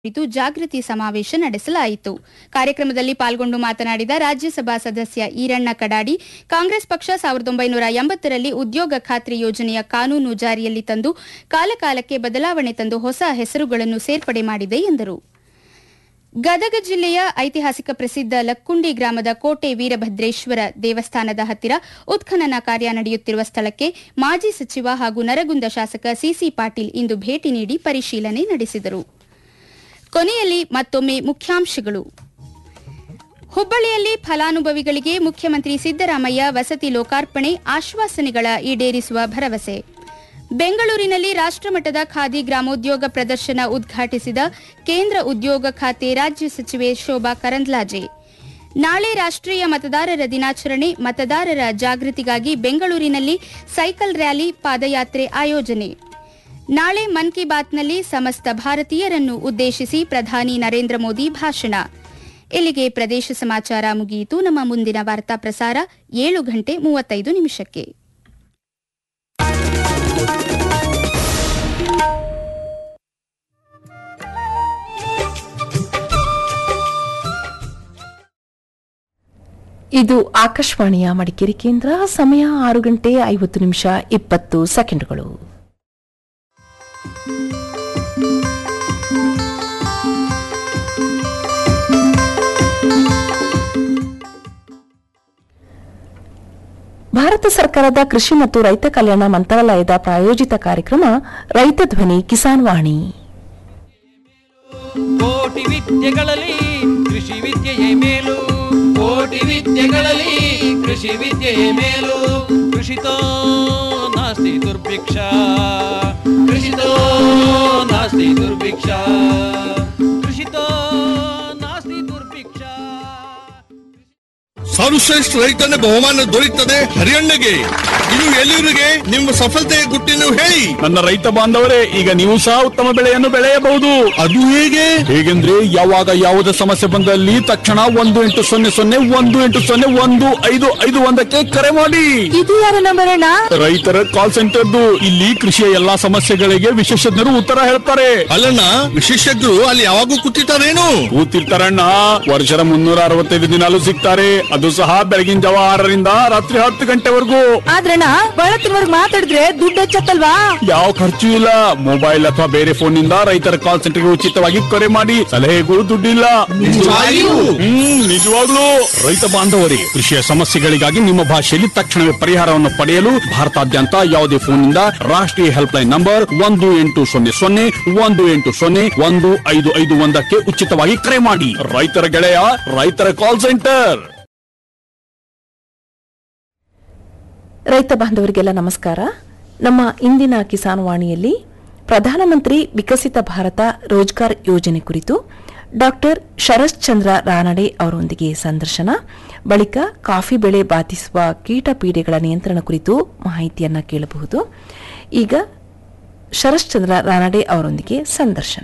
ಕುರಿತು ಜಾಗೃತಿ ಸಮಾವೇಶ ನಡೆಸಲಾಯಿತು ಕಾರ್ಯಕ್ರಮದಲ್ಲಿ ಪಾಲ್ಗೊಂಡು ಮಾತನಾಡಿದ ರಾಜ್ಯಸಭಾ ಸದಸ್ಯ ಈರಣ್ಣ ಕಡಾಡಿ ಕಾಂಗ್ರೆಸ್ ಪಕ್ಷ ಸಾವಿರದ ಒಂಬೈನೂರ ಎಂಬತ್ತರಲ್ಲಿ ಉದ್ಯೋಗ ಖಾತ್ರಿ ಯೋಜನೆಯ ಕಾನೂನು ಜಾರಿಯಲ್ಲಿ ತಂದು ಕಾಲಕಾಲಕ್ಕೆ ಬದಲಾವಣೆ ತಂದು ಹೊಸ ಹೆಸರುಗಳನ್ನು ಸೇರ್ಪಡೆ ಮಾಡಿದೆ ಎಂದರು ಗದಗ ಜಿಲ್ಲೆಯ ಐತಿಹಾಸಿಕ ಪ್ರಸಿದ್ಧ ಲಕ್ಕುಂಡಿ ಗ್ರಾಮದ ಕೋಟೆ ವೀರಭದ್ರೇಶ್ವರ ದೇವಸ್ಥಾನದ ಹತ್ತಿರ ಉತ್ಖನನ ಕಾರ್ಯ ನಡೆಯುತ್ತಿರುವ ಸ್ಥಳಕ್ಕೆ ಮಾಜಿ ಸಚಿವ ಹಾಗೂ ನರಗುಂದ ಶಾಸಕ ಸಿಸಿ ಪಾಟೀಲ್ ಇಂದು ಭೇಟಿ ನೀಡಿ ಪರಿಶೀಲನೆ ನಡೆಸಿದರು ಕೊನೆಯಲ್ಲಿ ಮತ್ತೊಮ್ಮೆ ಮುಖ್ಯಾಂಶಗಳು ಹುಬ್ಬಳ್ಳಿಯಲ್ಲಿ ಫಲಾನುಭವಿಗಳಿಗೆ ಮುಖ್ಯಮಂತ್ರಿ ಸಿದ್ದರಾಮಯ್ಯ ವಸತಿ ಲೋಕಾರ್ಪಣೆ ಆಶ್ವಾಸನೆಗಳ ಈಡೇರಿಸುವ ಭರವಸೆ ಬೆಂಗಳೂರಿನಲ್ಲಿ ರಾಷ್ಟ್ರಮಟ್ಟದ ಖಾದಿ ಗ್ರಾಮೋದ್ಯೋಗ ಪ್ರದರ್ಶನ ಉದ್ಘಾಟಿಸಿದ ಕೇಂದ್ರ ಉದ್ಯೋಗ ಖಾತೆ ರಾಜ್ಯ ಸಚಿವೆ ಶೋಭಾ ಕರಂದ್ಲಾಜೆ ನಾಳೆ ರಾಷ್ಟ್ರೀಯ ಮತದಾರರ ದಿನಾಚರಣೆ ಮತದಾರರ ಜಾಗೃತಿಗಾಗಿ ಬೆಂಗಳೂರಿನಲ್ಲಿ ಸೈಕಲ್ ರ್ಯಾಲಿ ಪಾದಯಾತ್ರೆ ಆಯೋಜನೆ ನಾಳೆ ಮನ್ ಕಿ ಬಾತ್ನಲ್ಲಿ ಸಮಸ್ತ ಭಾರತೀಯರನ್ನು ಉದ್ದೇಶಿಸಿ ಪ್ರಧಾನಿ ನರೇಂದ್ರ ಮೋದಿ ಭಾಷಣ ಇಲ್ಲಿಗೆ ಪ್ರದೇಶ ಸಮಾಚಾರ ಮುಗಿಯಿತು ನಮ್ಮ ಮುಂದಿನ ವಾರ್ತಾ ಪ್ರಸಾರ ಏಳು ಗಂಟೆ ಮೂವತ್ತೈದು ನಿಮಿಷಕ್ಕೆ ಇದು ಆಕಾಶವಾಣಿಯ ಮಡಿಕೇರಿ ಕೇಂದ್ರ ಸಮಯ ಆರು ಗಂಟೆ ಐವತ್ತು ನಿಮಿಷ ಇಪ್ಪತ್ತು ಸೆಕೆಂಡ್ಗಳು ಭಾರತ ಸರ್ಕಾರದ ಕೃಷಿ ಮತ್ತು ರೈತ ಕಲ್ಯಾಣ ಮಂತ್ರಾಲಯದ ಪ್ರಾಯೋಜಿತ ಕಾರ್ಯಕ್ರಮ ರೈತ ಧ್ವನಿ ಕಿಸಾನ್ ವಾಣಿ ಕೋಟಿ ವಿದ್ಯೆಗಳಲ್ಲಿ ಕೃಷಿ ವಿದ್ಯೆಯೇ ಮೇಲು ಕೋಟಿ ವಿದ್ಯೆಗಳಲ್ಲಿ ಕೃಷಿ ವಿದ್ಯೆಯೇ ಮೇಲು ಕೃಷಿತೋ ನಾಸ್ತಿ ದುರ್ಭಿಕ್ಷ ಕೃಷಿತೋ ನಾಸ್ತಿ ದುರ್ಭಿಕ್ಷ ಕೃಷಿತೋ ನಾಸ್ತಿ ದುರ್ಭಿಕ್ಷ ಸರ್ವಶ್ರೇಷ್ಠ ರೈತನ ಬಹುಮಾನ ದೊರೆಯುತ್ತದೆ ಹರಿಯಣ್ಣಗೆ ಇದು ಎಲ್ಲಿವರಿಗೆ ನಿಮ್ಮ ಸಫಲತೆಯ ಗುಟ್ಟಿನ ಹೇಳಿ ನನ್ನ ರೈತ ಬಾಂಧವರೇ ಈಗ ನೀವು ಸಹ ಉತ್ತಮ ಬೆಳೆಯನ್ನು ಬೆಳೆಯಬಹುದು ಅದು ಹೇಗೆ ಹೇಗೆಂದ್ರೆ ಯಾವಾಗ ಯಾವುದೇ ಸಮಸ್ಯೆ ಬಂದಲ್ಲಿ ತಕ್ಷಣ ಒಂದು ಎಂಟು ಸೊನ್ನೆ ಸೊನ್ನೆ ಒಂದು ಎಂಟು ಸೊನ್ನೆ ಒಂದು ಐದು ಐದು ಒಂದಕ್ಕೆ ಕರೆ ಮಾಡಿ ಇದು ಯಾರ ನಂಬರ್ ಅಣ್ಣ ರೈತರ ಕಾಲ್ ಸೆಂಟರ್ದು ಇಲ್ಲಿ ಕೃಷಿಯ ಎಲ್ಲಾ ಸಮಸ್ಯೆಗಳಿಗೆ ವಿಶೇಷಜ್ಞರು ಉತ್ತರ ಹೇಳ್ತಾರೆ ಅಲ್ಲಣ್ಣ ವಿಶೇಷಜ್ಞರು ಅಲ್ಲಿ ಯಾವಾಗೂ ಕೂತಿರ್ತಾರೇನು ಕೂತಿರ್ತಾರಣ್ಣ ವರ್ಷದ ಮುನ್ನೂರ ಅರವತ್ತೈದು ದಿನಾಲು ಸಿಗ್ತಾರೆ ಅದು ಸಹ ಬೆಳಗಿನ ಜಾವ ಆರರಿಂದ ರಾತ್ರಿ ಹತ್ತು ಗಂಟೆವರೆಗೂ ಆದ್ರಣ್ಣ ಬಳತ್ತಿನವರ್ಗ್ ಮಾತಾಡಿದ್ರೆ ದುಡ್ಡು ಹೆಚ್ಚತ್ತಲ್ವಾ ಯಾವ ಖರ್ಚು ಇಲ್ಲ ಮೊಬೈಲ್ ಅಥವಾ ಬೇರೆ ಫೋನ್ ನಿಂದ ರೈತರ ಕಾಲ್ ಸೆಂಟರ್ಗೆ ಉಚಿತವಾಗಿ ಕರೆ ಮಾಡಿ ಸಲಹೆಗಳು ದುಡ್ಡಿಲ್ಲ ನಿಜವಾಗಿಯೂ? ಹ್ಮ್ ನಿಜವಾಗ್ಲೂ ರೈತ ಬಾಂಧವರಿಗೆ ಕೃಷಿಯ ಸಮಸ್ಯೆಗಳಿಗಾಗಿ ನಿಮ್ಮ ಭಾಷೆಯಲ್ಲಿ ತಕ್ಷಣವೇ ಪರಿಹಾರವನ್ನು ಪಡೆಯಲು ಭಾರತಾದ್ಯಂತ ಯಾವುದೇ ಫೋನ್ನಿಂದ ರಾಷ್ಟ್ರೀಯ ಹೆಲ್ಪ್ ಲೈನ್ ನಂಬರ್ ಒಂದು ಎಂಟು ಸೊನ್ನೆ ಸೊನ್ನೆ ಒಂದು ಎಂಟು ಸೊನ್ನೆ ಒಂದು ಐದು ಐದು ಒಂದಕ್ಕೆ ಉಚಿತವಾಗಿ ಕರೆ ಮಾಡಿ ರೈತರ ಗೆಳೆಯ ರೈತರ ಕಾಲ್ ಸೆಂಟರ್ ರೈತ ಬಾಂಧವರಿಗೆಲ್ಲ ನಮಸ್ಕಾರ ನಮ್ಮ ಇಂದಿನ ಕಿಸಾನ್ ವಾಣಿಯಲ್ಲಿ ಪ್ರಧಾನಮಂತ್ರಿ ವಿಕಸಿತ ಭಾರತ ರೋಜ್ಗಾರ್ ಯೋಜನೆ ಕುರಿತು ಡಾಕ್ಟರ್ ಶರತ್ ಚಂದ್ರ ರಾನಡೆ ಅವರೊಂದಿಗೆ ಸಂದರ್ಶನ ಬಳಿಕ ಕಾಫಿ ಬೆಳೆ ಬಾಧಿಸುವ ಕೀಟ ಪೀಡೆಗಳ ನಿಯಂತ್ರಣ ಕುರಿತು ಮಾಹಿತಿಯನ್ನ ಕೇಳಬಹುದು ಈಗ ಶರತ್ ಚಂದ್ರ ರಾನಡೆ ಅವರೊಂದಿಗೆ ಸಂದರ್ಶನ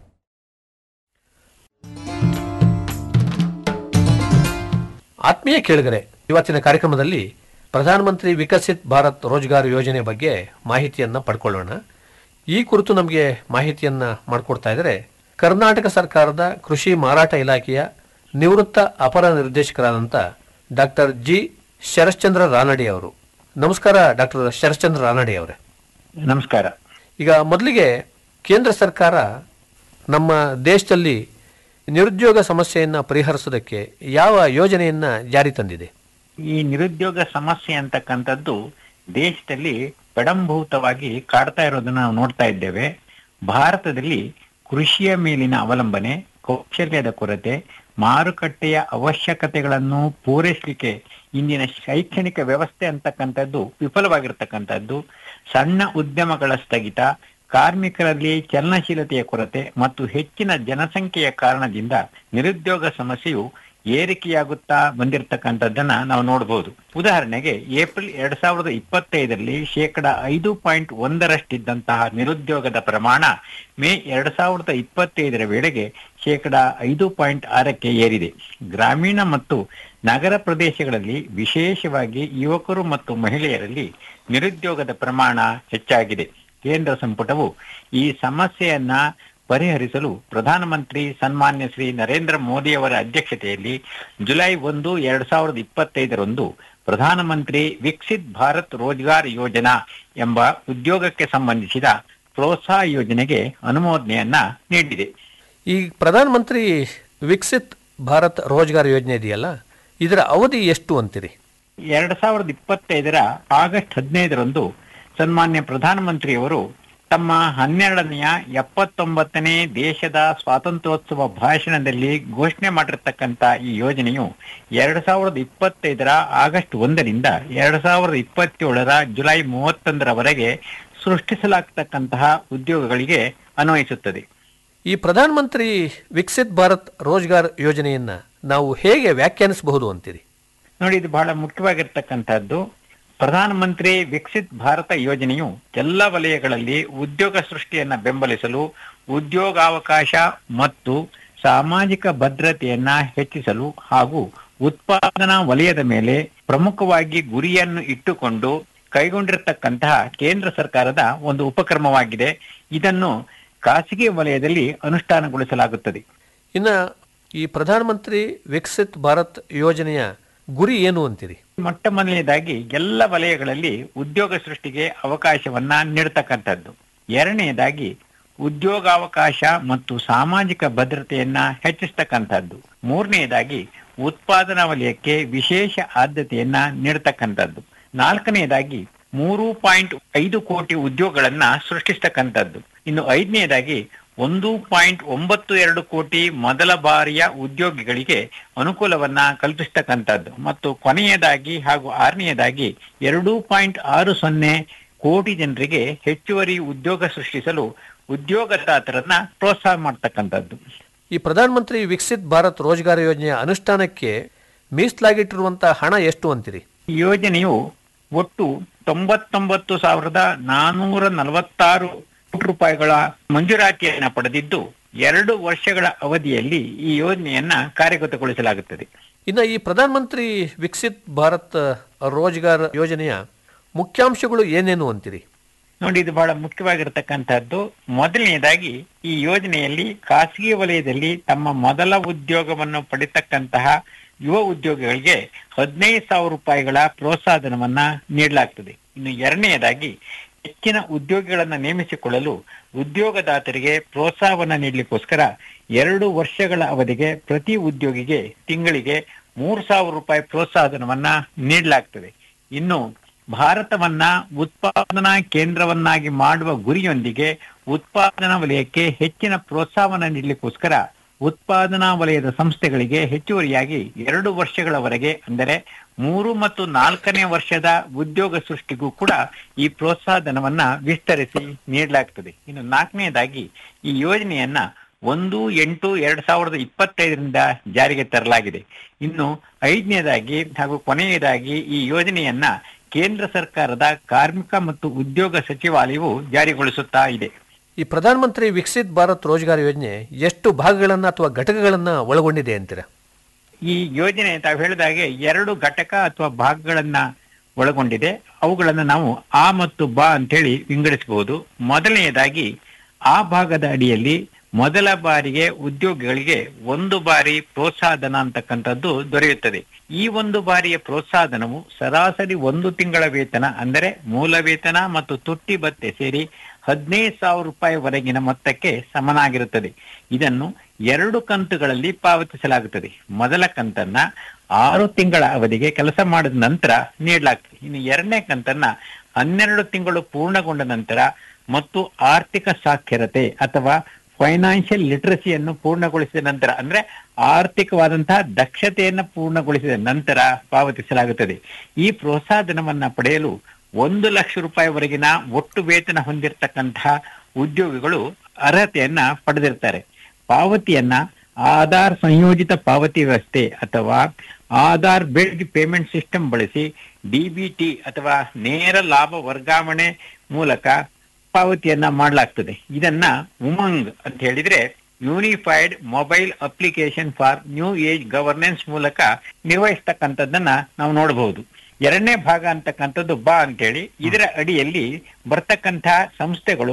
ಆತ್ಮೀಯ ಕೇಳಿಗರೆ ಇವತ್ತಿನ ಕಾರ್ಯಕ್ರಮದಲ್ಲಿ ಪ್ರಧಾನಮಂತ್ರಿ ವಿಕಸಿತ್ ಭಾರತ್ ರೋಜ್ಗಾರ್ ಯೋಜನೆ ಬಗ್ಗೆ ಮಾಹಿತಿಯನ್ನ ಪಡ್ಕೊಳ್ಳೋಣ ಈ ಕುರಿತು ನಮಗೆ ಮಾಹಿತಿಯನ್ನ ಮಾಡಿಕೊಡ್ತಾ ಇದ್ದಾರೆ ಕರ್ನಾಟಕ ಸರ್ಕಾರದ ಕೃಷಿ ಮಾರಾಟ ಇಲಾಖೆಯ ನಿವೃತ್ತ ಅಪರ ನಿರ್ದೇಶಕರಾದಂಥ ಡಾಕ್ಟರ್ ಜಿ ಶರಶ್ಚಂದ್ರ ರಾನಡೆ ಅವರು ನಮಸ್ಕಾರ ಡಾಕ್ಟರ್ ಶರಶ್ಚಂದ್ರ ರಾನಡೆ ಅವರೇ ನಮಸ್ಕಾರ ಈಗ ಮೊದಲಿಗೆ ಕೇಂದ್ರ ಸರ್ಕಾರ ನಮ್ಮ ದೇಶದಲ್ಲಿ ನಿರುದ್ಯೋಗ ಸಮಸ್ಯೆಯನ್ನು ಪರಿಹರಿಸೋದಕ್ಕೆ ಯಾವ ಯೋಜನೆಯನ್ನ ಜಾರಿ ತಂದಿದೆ ಈ ನಿರುದ್ಯೋಗ ಸಮಸ್ಯೆ ಅಂತಕ್ಕಂಥದ್ದು ದೇಶದಲ್ಲಿ ಪಡಂಭೂತವಾಗಿ ಕಾಡ್ತಾ ಇರೋದನ್ನ ನಾವು ನೋಡ್ತಾ ಇದ್ದೇವೆ ಭಾರತದಲ್ಲಿ ಕೃಷಿಯ ಮೇಲಿನ ಅವಲಂಬನೆ ಕೌಶಲ್ಯದ ಕೊರತೆ ಮಾರುಕಟ್ಟೆಯ ಅವಶ್ಯಕತೆಗಳನ್ನು ಪೂರೈಸಲಿಕ್ಕೆ ಇಂದಿನ ಶೈಕ್ಷಣಿಕ ವ್ಯವಸ್ಥೆ ಅಂತಕ್ಕಂಥದ್ದು ವಿಫಲವಾಗಿರ್ತಕ್ಕಂಥದ್ದು ಸಣ್ಣ ಉದ್ಯಮಗಳ ಸ್ಥಗಿತ ಕಾರ್ಮಿಕರಲ್ಲಿ ಚಲನಶೀಲತೆಯ ಕೊರತೆ ಮತ್ತು ಹೆಚ್ಚಿನ ಜನಸಂಖ್ಯೆಯ ಕಾರಣದಿಂದ ನಿರುದ್ಯೋಗ ಸಮಸ್ಯೆಯು ಏರಿಕೆಯಾಗುತ್ತಾ ಬಂದಿರತಕ್ಕಂಥದ್ದನ್ನ ನಾವು ನೋಡಬಹುದು ಉದಾಹರಣೆಗೆ ಏಪ್ರಿಲ್ ಎರಡ್ ಸಾವಿರದ ಇಪ್ಪತ್ತೈದರಲ್ಲಿ ಶೇಕಡ ಐದು ಪಾಯಿಂಟ್ ಒಂದರಷ್ಟಿದ್ದಂತಹ ನಿರುದ್ಯೋಗದ ಪ್ರಮಾಣ ಮೇ ಎರಡ್ ಸಾವಿರದ ಇಪ್ಪತ್ತೈದರ ವೇಳೆಗೆ ಶೇಕಡ ಐದು ಪಾಯಿಂಟ್ ಆರಕ್ಕೆ ಏರಿದೆ ಗ್ರಾಮೀಣ ಮತ್ತು ನಗರ ಪ್ರದೇಶಗಳಲ್ಲಿ ವಿಶೇಷವಾಗಿ ಯುವಕರು ಮತ್ತು ಮಹಿಳೆಯರಲ್ಲಿ ನಿರುದ್ಯೋಗದ ಪ್ರಮಾಣ ಹೆಚ್ಚಾಗಿದೆ ಕೇಂದ್ರ ಸಂಪುಟವು ಈ ಸಮಸ್ಯೆಯನ್ನ ಪರಿಹರಿಸಲು ಪ್ರಧಾನಮಂತ್ರಿ ಸನ್ಮಾನ್ಯ ಶ್ರೀ ನರೇಂದ್ರ ಮೋದಿಯವರ ಅಧ್ಯಕ್ಷತೆಯಲ್ಲಿ ಜುಲೈ ಒಂದು ಎರಡ್ ಸಾವಿರದ ಇಪ್ಪತ್ತೈದರಂದು ಪ್ರಧಾನಮಂತ್ರಿ ವಿಕಸಿತ್ ಭಾರತ್ ರೋಜ್ಗಾರ್ ಯೋಜನಾ ಎಂಬ ಉದ್ಯೋಗಕ್ಕೆ ಸಂಬಂಧಿಸಿದ ಪ್ರೋತ್ಸಾಹ ಯೋಜನೆಗೆ ಅನುಮೋದನೆಯನ್ನ ನೀಡಿದೆ ಈ ಪ್ರಧಾನಮಂತ್ರಿ ವಿಕಸಿತ್ ಭಾರತ್ ರೋಜ್ಗಾರ್ ಯೋಜನೆ ಇದೆಯಲ್ಲ ಇದರ ಅವಧಿ ಎಷ್ಟು ಅಂತೀರಿ ಎರಡ್ ಸಾವಿರದ ಇಪ್ಪತ್ತೈದರ ಆಗಸ್ಟ್ ಹದಿನೈದರಂದು ಸನ್ಮಾನ್ಯ ಪ್ರಧಾನಮಂತ್ರಿಯವರು ತಮ್ಮ ಹನ್ನೆರಡನೆಯ ಎಪ್ಪತ್ತೊಂಬತ್ತನೇ ದೇಶದ ಸ್ವಾತಂತ್ರ್ಯೋತ್ಸವ ಭಾಷಣದಲ್ಲಿ ಘೋಷಣೆ ಮಾಡಿರ್ತಕ್ಕಂಥ ಈ ಯೋಜನೆಯು ಎರಡ್ ಸಾವಿರದ ಇಪ್ಪತ್ತೈದರ ಆಗಸ್ಟ್ ಒಂದರಿಂದ ಎರಡ್ ಸಾವಿರದ ಇಪ್ಪತ್ತೇಳರ ಜುಲೈ ಮೂವತ್ತೊಂದರವರೆಗೆ ಸೃಷ್ಟಿಸಲಾಗ್ತಕ್ಕಂತಹ ಉದ್ಯೋಗಗಳಿಗೆ ಅನ್ವಯಿಸುತ್ತದೆ ಈ ಪ್ರಧಾನಮಂತ್ರಿ ವಿಕಸಿತ್ ಭಾರತ್ ರೋಜ್ಗಾರ್ ಯೋಜನೆಯನ್ನ ನಾವು ಹೇಗೆ ವ್ಯಾಖ್ಯಾನಿಸಬಹುದು ಅಂತೀರಿ ನೋಡಿ ಇದು ಬಹಳ ಮುಖ್ಯವಾಗಿರ್ತಕ್ಕಂಥದ್ದು ಪ್ರಧಾನಮಂತ್ರಿ ವಿಕಸಿತ್ ಭಾರತ ಯೋಜನೆಯು ಎಲ್ಲ ವಲಯಗಳಲ್ಲಿ ಉದ್ಯೋಗ ಸೃಷ್ಟಿಯನ್ನ ಬೆಂಬಲಿಸಲು ಉದ್ಯೋಗಾವಕಾಶ ಮತ್ತು ಸಾಮಾಜಿಕ ಭದ್ರತೆಯನ್ನ ಹೆಚ್ಚಿಸಲು ಹಾಗೂ ಉತ್ಪಾದನಾ ವಲಯದ ಮೇಲೆ ಪ್ರಮುಖವಾಗಿ ಗುರಿಯನ್ನು ಇಟ್ಟುಕೊಂಡು ಕೈಗೊಂಡಿರತಕ್ಕಂತಹ ಕೇಂದ್ರ ಸರ್ಕಾರದ ಒಂದು ಉಪಕ್ರಮವಾಗಿದೆ ಇದನ್ನು ಖಾಸಗಿ ವಲಯದಲ್ಲಿ ಅನುಷ್ಠಾನಗೊಳಿಸಲಾಗುತ್ತದೆ ಇನ್ನ ಈ ಪ್ರಧಾನಮಂತ್ರಿ ವಿಕಸಿತ್ ಭಾರತ್ ಯೋಜನೆಯ ಗುರಿ ಏನು ಅಂತೀರಿ ಮೊಟ್ಟ ಮೊದಲನೇದಾಗಿ ಎಲ್ಲ ವಲಯಗಳಲ್ಲಿ ಉದ್ಯೋಗ ಸೃಷ್ಟಿಗೆ ಅವಕಾಶವನ್ನ ನೀಡತಕ್ಕಂಥದ್ದು ಎರಡನೆಯದಾಗಿ ಉದ್ಯೋಗಾವಕಾಶ ಮತ್ತು ಸಾಮಾಜಿಕ ಭದ್ರತೆಯನ್ನ ಹೆಚ್ಚಿಸ್ತಕ್ಕಂಥದ್ದು ಮೂರನೆಯದಾಗಿ ಉತ್ಪಾದನಾ ವಲಯಕ್ಕೆ ವಿಶೇಷ ಆದ್ಯತೆಯನ್ನ ನೀಡತಕ್ಕಂಥದ್ದು ನಾಲ್ಕನೆಯದಾಗಿ ಮೂರು ಪಾಯಿಂಟ್ ಐದು ಕೋಟಿ ಉದ್ಯೋಗಗಳನ್ನ ಸೃಷ್ಟಿಸ್ತಕ್ಕಂಥದ್ದು ಇನ್ನು ಐದನೆಯದಾಗಿ ಒಂದು ಪಾಯಿಂಟ್ ಒಂಬತ್ತು ಎರಡು ಕೋಟಿ ಮೊದಲ ಬಾರಿಯ ಉದ್ಯೋಗಿಗಳಿಗೆ ಅನುಕೂಲವನ್ನ ಕಲ್ಪಿಸ್ತಕ್ಕಂಥದ್ದು ಮತ್ತು ಕೊನೆಯದಾಗಿ ಹಾಗೂ ಆರನೆಯದಾಗಿ ಎರಡು ಪಾಯಿಂಟ್ ಆರು ಸೊನ್ನೆ ಕೋಟಿ ಜನರಿಗೆ ಹೆಚ್ಚುವರಿ ಉದ್ಯೋಗ ಸೃಷ್ಟಿಸಲು ಉದ್ಯೋಗದಾತರನ್ನ ಪ್ರೋತ್ಸಾಹ ಮಾಡ್ತಕ್ಕಂಥದ್ದು ಈ ಪ್ರಧಾನಮಂತ್ರಿ ವಿಕಸಿತ್ ಭಾರತ್ ರೋಜ್ಗಾರ್ ಯೋಜನೆಯ ಅನುಷ್ಠಾನಕ್ಕೆ ಮೀಸಲಾಗಿಟ್ಟಿರುವಂತಹ ಹಣ ಎಷ್ಟು ಅಂತೀರಿ ಈ ಯೋಜನೆಯು ಒಟ್ಟು ತೊಂಬತ್ತೊಂಬತ್ತು ಸಾವಿರದ ನಾನೂರ ನಲವತ್ತಾರು ಕೋಟಿ ರೂಪಾಯಿಗಳ ಮಂಜೂರಾತಿಯನ್ನ ಪಡೆದಿದ್ದು ಎರಡು ವರ್ಷಗಳ ಅವಧಿಯಲ್ಲಿ ಈ ಯೋಜನೆಯನ್ನ ಕಾರ್ಯಗತಗೊಳಿಸಲಾಗುತ್ತದೆ ಇನ್ನು ಈ ಪ್ರಧಾನಮಂತ್ರಿ ವಿಕಸಿತ್ ಭಾರತ್ ರೋಜ್ಗಾರ್ ಯೋಜನೆಯ ಮುಖ್ಯಾಂಶಗಳು ಏನೇನು ಅಂತೀರಿ ನೋಡಿ ಇದು ಬಹಳ ಮುಖ್ಯವಾಗಿರತಕ್ಕಂತಹದ್ದು ಮೊದಲನೆಯದಾಗಿ ಈ ಯೋಜನೆಯಲ್ಲಿ ಖಾಸಗಿ ವಲಯದಲ್ಲಿ ತಮ್ಮ ಮೊದಲ ಉದ್ಯೋಗವನ್ನು ಪಡಿತಕ್ಕಂತಹ ಯುವ ಉದ್ಯೋಗಿಗಳಿಗೆ ಹದಿನೈದು ಸಾವಿರ ರೂಪಾಯಿಗಳ ಪ್ರೋತ್ಸಾಹಧನವನ್ನ ನೀಡಲಾಗ್ತದೆ ಇನ್ನು ಎರಡನೆಯದಾಗಿ ಹೆಚ್ಚಿನ ಉದ್ಯೋಗಿಗಳನ್ನ ನೇಮಿಸಿಕೊಳ್ಳಲು ಉದ್ಯೋಗದಾತರಿಗೆ ಪ್ರೋತ್ಸಾಹವನ್ನ ನೀಡಲಿಕ್ಕೋಸ್ಕರ ಎರಡು ವರ್ಷಗಳ ಅವಧಿಗೆ ಪ್ರತಿ ಉದ್ಯೋಗಿಗೆ ತಿಂಗಳಿಗೆ ಮೂರು ಸಾವಿರ ರೂಪಾಯಿ ಪ್ರೋತ್ಸಾಹಧನವನ್ನ ನೀಡಲಾಗ್ತದೆ ಇನ್ನು ಭಾರತವನ್ನ ಉತ್ಪಾದನಾ ಕೇಂದ್ರವನ್ನಾಗಿ ಮಾಡುವ ಗುರಿಯೊಂದಿಗೆ ಉತ್ಪಾದನಾ ವಲಯಕ್ಕೆ ಹೆಚ್ಚಿನ ಪ್ರೋತ್ಸಾಹವನ್ನ ನೀಡಲಿಕ್ಕೋಸ್ಕರ ಉತ್ಪಾದನಾ ವಲಯದ ಸಂಸ್ಥೆಗಳಿಗೆ ಹೆಚ್ಚುವರಿಯಾಗಿ ಎರಡು ವರ್ಷಗಳವರೆಗೆ ಅಂದರೆ ಮೂರು ಮತ್ತು ನಾಲ್ಕನೇ ವರ್ಷದ ಉದ್ಯೋಗ ಸೃಷ್ಟಿಗೂ ಕೂಡ ಈ ಪ್ರೋತ್ಸಾಹಧನವನ್ನ ವಿಸ್ತರಿಸಿ ನೀಡಲಾಗ್ತದೆ ಇನ್ನು ನಾಲ್ಕನೆಯದಾಗಿ ಈ ಯೋಜನೆಯನ್ನ ಒಂದು ಎಂಟು ಎರಡ್ ಸಾವಿರದ ಇಪ್ಪತ್ತೈದರಿಂದ ಜಾರಿಗೆ ತರಲಾಗಿದೆ ಇನ್ನು ಐದನೇದಾಗಿ ಹಾಗೂ ಕೊನೆಯದಾಗಿ ಈ ಯೋಜನೆಯನ್ನ ಕೇಂದ್ರ ಸರ್ಕಾರದ ಕಾರ್ಮಿಕ ಮತ್ತು ಉದ್ಯೋಗ ಸಚಿವಾಲಯವು ಜಾರಿಗೊಳಿಸುತ್ತಾ ಇದೆ ಈ ಪ್ರಧಾನಮಂತ್ರಿ ವಿಕಸಿತ್ ಭಾರತ್ ರೋಜ್ಗಾರ್ ಯೋಜನೆ ಎಷ್ಟು ಭಾಗಗಳನ್ನ ಅಥವಾ ಘಟಕಗಳನ್ನ ಒಳಗೊಂಡಿದೆ ಅಂತೀರಾ ಈ ಯೋಜನೆ ತಾವು ಹೇಳಿದಾಗೆ ಎರಡು ಘಟಕ ಅಥವಾ ಭಾಗಗಳನ್ನ ಒಳಗೊಂಡಿದೆ ಅವುಗಳನ್ನ ನಾವು ಆ ಮತ್ತು ಬಾ ಅಂತ ಹೇಳಿ ವಿಂಗಡಿಸಬಹುದು ಮೊದಲನೆಯದಾಗಿ ಆ ಭಾಗದ ಅಡಿಯಲ್ಲಿ ಮೊದಲ ಬಾರಿಗೆ ಉದ್ಯೋಗಿಗಳಿಗೆ ಒಂದು ಬಾರಿ ಪ್ರೋತ್ಸಾಹಧನ ಅಂತಕ್ಕಂಥದ್ದು ದೊರೆಯುತ್ತದೆ ಈ ಒಂದು ಬಾರಿಯ ಪ್ರೋತ್ಸಾಹಧನವು ಸರಾಸರಿ ಒಂದು ತಿಂಗಳ ವೇತನ ಅಂದರೆ ಮೂಲ ವೇತನ ಮತ್ತು ತುಟ್ಟಿ ಭತ್ಯೆ ಸೇರಿ ಹದಿನೈದು ಸಾವಿರ ರೂಪಾಯಿವರೆಗಿನ ಮೊತ್ತಕ್ಕೆ ಸಮನಾಗಿರುತ್ತದೆ ಇದನ್ನು ಎರಡು ಕಂತುಗಳಲ್ಲಿ ಪಾವತಿಸಲಾಗುತ್ತದೆ ಮೊದಲ ಕಂತನ್ನ ಆರು ತಿಂಗಳ ಅವಧಿಗೆ ಕೆಲಸ ಮಾಡಿದ ನಂತರ ನೀಡಲಾಗ್ತದೆ ಇನ್ನು ಎರಡನೇ ಕಂತನ್ನ ಹನ್ನೆರಡು ತಿಂಗಳು ಪೂರ್ಣಗೊಂಡ ನಂತರ ಮತ್ತು ಆರ್ಥಿಕ ಸಾಕ್ಷರತೆ ಅಥವಾ ಫೈನಾನ್ಷಿಯಲ್ ಲಿಟ್ರಸಿಯನ್ನು ಪೂರ್ಣಗೊಳಿಸಿದ ನಂತರ ಅಂದ್ರೆ ಆರ್ಥಿಕವಾದಂತಹ ದಕ್ಷತೆಯನ್ನು ಪೂರ್ಣಗೊಳಿಸಿದ ನಂತರ ಪಾವತಿಸಲಾಗುತ್ತದೆ ಈ ಪ್ರೋತ್ಸಾಹಧನವನ್ನ ಪಡೆಯಲು ಒಂದು ಲಕ್ಷ ರೂಪಾಯಿವರೆಗಿನ ಒಟ್ಟು ವೇತನ ಹೊಂದಿರತಕ್ಕಂತಹ ಉದ್ಯೋಗಿಗಳು ಅರ್ಹತೆಯನ್ನ ಪಡೆದಿರ್ತಾರೆ ಪಾವತಿಯನ್ನ ಆಧಾರ್ ಸಂಯೋಜಿತ ಪಾವತಿ ವ್ಯವಸ್ಥೆ ಅಥವಾ ಆಧಾರ್ ಬೇಸ್ಡ್ ಪೇಮೆಂಟ್ ಸಿಸ್ಟಮ್ ಬಳಸಿ ಡಿಬಿಟಿ ಅಥವಾ ನೇರ ಲಾಭ ವರ್ಗಾವಣೆ ಮೂಲಕ ಪಾವತಿಯನ್ನ ಮಾಡಲಾಗ್ತದೆ ಇದನ್ನ ಉಮಂಗ್ ಅಂತ ಹೇಳಿದ್ರೆ unified mobile application for new age governance ಮೂಲಕ ನಿರ್ವಹಿಸ್ತಕ್ಕಂಥದ್ದನ್ನ ನಾವು ನೋಡಬಹುದು ಎರಡನೇ ಭಾಗ ಅಂತಕ್ಕಂಥದ್ದು ಬಾ ಅಂತೇಳಿ ಇದರ ಅಡಿಯಲ್ಲಿ ಬರ್ತಕ್ಕಂತಹ ಸಂಸ್ಥೆಗಳು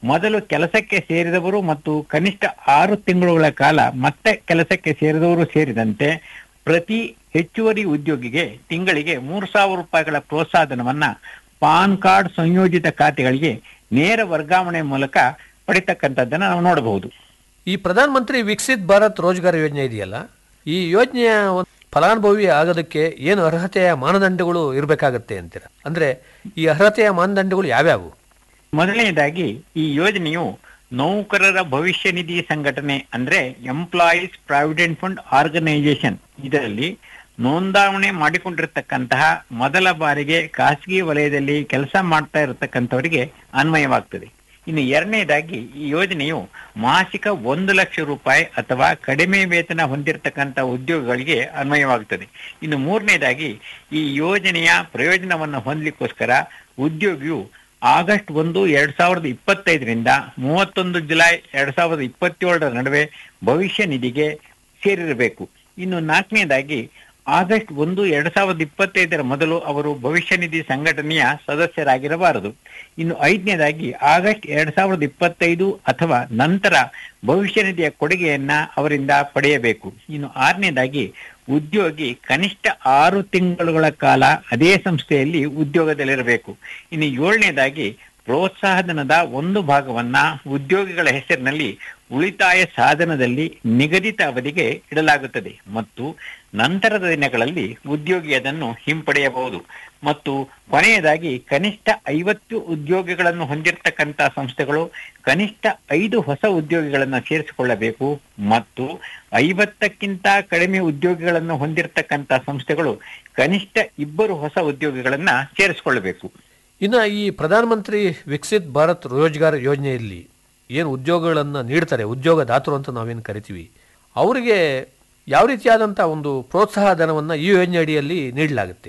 ಮೊದಲು ಕೆಲಸಕ್ಕೆ ಸೇರಿದವರು ಮತ್ತು ಕನಿಷ್ಠ ಆರು ತಿಂಗಳುಗಳ ಕಾಲ ಮತ್ತೆ ಕೆಲಸಕ್ಕೆ ಸೇರಿದವರು ಸೇರಿದಂತೆ ಪ್ರತಿ ಹೆಚ್ಚುವರಿ ಉದ್ಯೋಗಿಗೆ ತಿಂಗಳಿಗೆ ಮೂರು ಸಾವಿರ ರೂಪಾಯಿಗಳ ಪ್ರೋತ್ಸಾಹಧನವನ್ನ ಪಾನ್ ಕಾರ್ಡ್ ಸಂಯೋಜಿತ ಖಾತೆಗಳಿಗೆ ನೇರ ವರ್ಗಾವಣೆ ಮೂಲಕ ಪಡಿತಕ್ಕಂಥದ್ದನ್ನ ನಾವು ನೋಡಬಹುದು ಈ ಪ್ರಧಾನ ಮಂತ್ರಿ ವಿಕಸಿತ್ ಭಾರತ್ ರೋಜ್ಗಾರ್ ಯೋಜನೆ ಇದೆಯಲ್ಲ ಈ ಯೋಜನೆಯ ಒಂದು ಫಲಾನುಭವಿ ಆಗೋದಕ್ಕೆ ಏನು ಅರ್ಹತೆಯ ಮಾನದಂಡಗಳು ಇರಬೇಕಾಗತ್ತೆ ಅಂತೀರ ಅಂದ್ರೆ ಈ ಅರ್ಹತೆಯ ಮಾನದಂಡಗಳು ಯಾವ್ಯಾವು ಮೊದಲನೇದಾಗಿ ಈ ಯೋಜನೆಯು ನೌಕರರ ಭವಿಷ್ಯ ನಿಧಿ ಸಂಘಟನೆ ಅಂದ್ರೆ ಎಂಪ್ಲಾಯೀಸ್ ಪ್ರಾವಿಡೆಂಟ್ ಫಂಡ್ ಆರ್ಗನೈಸೇಷನ್ ಇದರಲ್ಲಿ ನೋಂದಾವಣೆ ಮಾಡಿಕೊಂಡಿರ್ತಕ್ಕಂತಹ ಮೊದಲ ಬಾರಿಗೆ ಖಾಸಗಿ ವಲಯದಲ್ಲಿ ಕೆಲಸ ಮಾಡ್ತಾ ಇರತಕ್ಕಂಥವರಿಗೆ ಅನ್ವಯವಾಗ್ತದೆ ಇನ್ನು ಎರಡನೇದಾಗಿ ಈ ಯೋಜನೆಯು ಮಾಸಿಕ ಒಂದು ಲಕ್ಷ ರೂಪಾಯಿ ಅಥವಾ ಕಡಿಮೆ ವೇತನ ಹೊಂದಿರತಕ್ಕಂಥ ಉದ್ಯೋಗಿಗಳಿಗೆ ಅನ್ವಯವಾಗುತ್ತದೆ ಇನ್ನು ಮೂರನೇದಾಗಿ ಈ ಯೋಜನೆಯ ಪ್ರಯೋಜನವನ್ನು ಹೊಂದಲಿಕ್ಕೋಸ್ಕರ ಉದ್ಯೋಗಿಯು ಆಗಸ್ಟ್ ಒಂದು ಎರಡ್ ಸಾವಿರದ ಇಪ್ಪತ್ತೈದರಿಂದ ಮೂವತ್ತೊಂದು ಜುಲೈ ಎರಡ್ ಸಾವಿರದ ಇಪ್ಪತ್ತೇಳರ ನಡುವೆ ಭವಿಷ್ಯ ನಿಧಿಗೆ ಸೇರಿರಬೇಕು ಇನ್ನು ನಾಲ್ಕನೇದಾಗಿ ಆಗಸ್ಟ್ ಒಂದು ಎರಡ್ ಸಾವಿರದ ಇಪ್ಪತ್ತೈದರ ಮೊದಲು ಅವರು ಭವಿಷ್ಯ ನಿಧಿ ಸಂಘಟನೆಯ ಸದಸ್ಯರಾಗಿರಬಾರದು ಇನ್ನು ಐದನೇದಾಗಿ ಆಗಸ್ಟ್ ಎರಡ್ ಸಾವಿರದ ಇಪ್ಪತ್ತೈದು ಅಥವಾ ನಂತರ ಭವಿಷ್ಯ ನಿಧಿಯ ಕೊಡುಗೆಯನ್ನ ಅವರಿಂದ ಪಡೆಯಬೇಕು ಇನ್ನು ಆರನೇದಾಗಿ ಉದ್ಯೋಗಿ ಕನಿಷ್ಠ ಆರು ತಿಂಗಳುಗಳ ಕಾಲ ಅದೇ ಸಂಸ್ಥೆಯಲ್ಲಿ ಉದ್ಯೋಗದಲ್ಲಿರಬೇಕು ಇನ್ನು ಏಳನೇದಾಗಿ ಪ್ರೋತ್ಸಾಹಧನದ ಒಂದು ಭಾಗವನ್ನ ಉದ್ಯೋಗಿಗಳ ಹೆಸರಿನಲ್ಲಿ ಉಳಿತಾಯ ಸಾಧನದಲ್ಲಿ ನಿಗದಿತ ಅವಧಿಗೆ ಇಡಲಾಗುತ್ತದೆ ಮತ್ತು ನಂತರದ ದಿನಗಳಲ್ಲಿ ಉದ್ಯೋಗಿ ಅದನ್ನು ಹಿಂಪಡೆಯಬಹುದು ಮತ್ತು ಕೊನೆಯದಾಗಿ ಕನಿಷ್ಠ ಐವತ್ತು ಉದ್ಯೋಗಿಗಳನ್ನು ಹೊಂದಿರತಕ್ಕಂತ ಸಂಸ್ಥೆಗಳು ಕನಿಷ್ಠ ಐದು ಹೊಸ ಉದ್ಯೋಗಿಗಳನ್ನು ಸೇರಿಸಿಕೊಳ್ಳಬೇಕು ಮತ್ತು ಐವತ್ತಕ್ಕಿಂತ ಕಡಿಮೆ ಉದ್ಯೋಗಿಗಳನ್ನು ಹೊಂದಿರತಕ್ಕಂತ ಸಂಸ್ಥೆಗಳು ಕನಿಷ್ಠ ಇಬ್ಬರು ಹೊಸ ಉದ್ಯೋಗಿಗಳನ್ನ ಸೇರಿಸಿಕೊಳ್ಳಬೇಕು ಇನ್ನು ಈ ಪ್ರಧಾನಮಂತ್ರಿ ವಿಕಸಿತ್ ಭಾರತ್ ರೋಜ್ಗಾರ್ ಯೋಜನೆಯಲ್ಲಿ ಏನು ಉದ್ಯೋಗಗಳನ್ನು ನೀಡ್ತಾರೆ ಉದ್ಯೋಗದಾತರು ಅಂತ ನಾವೇನು ಕರಿತೀವಿ ಅವರಿಗೆ ಯಾವ ರೀತಿಯಾದಂಥ ಒಂದು ಪ್ರೋತ್ಸಾಹ ಧನವನ್ನು ಈ ಯೋಜನೆ ಅಡಿಯಲ್ಲಿ ನೀಡಲಾಗುತ್ತೆ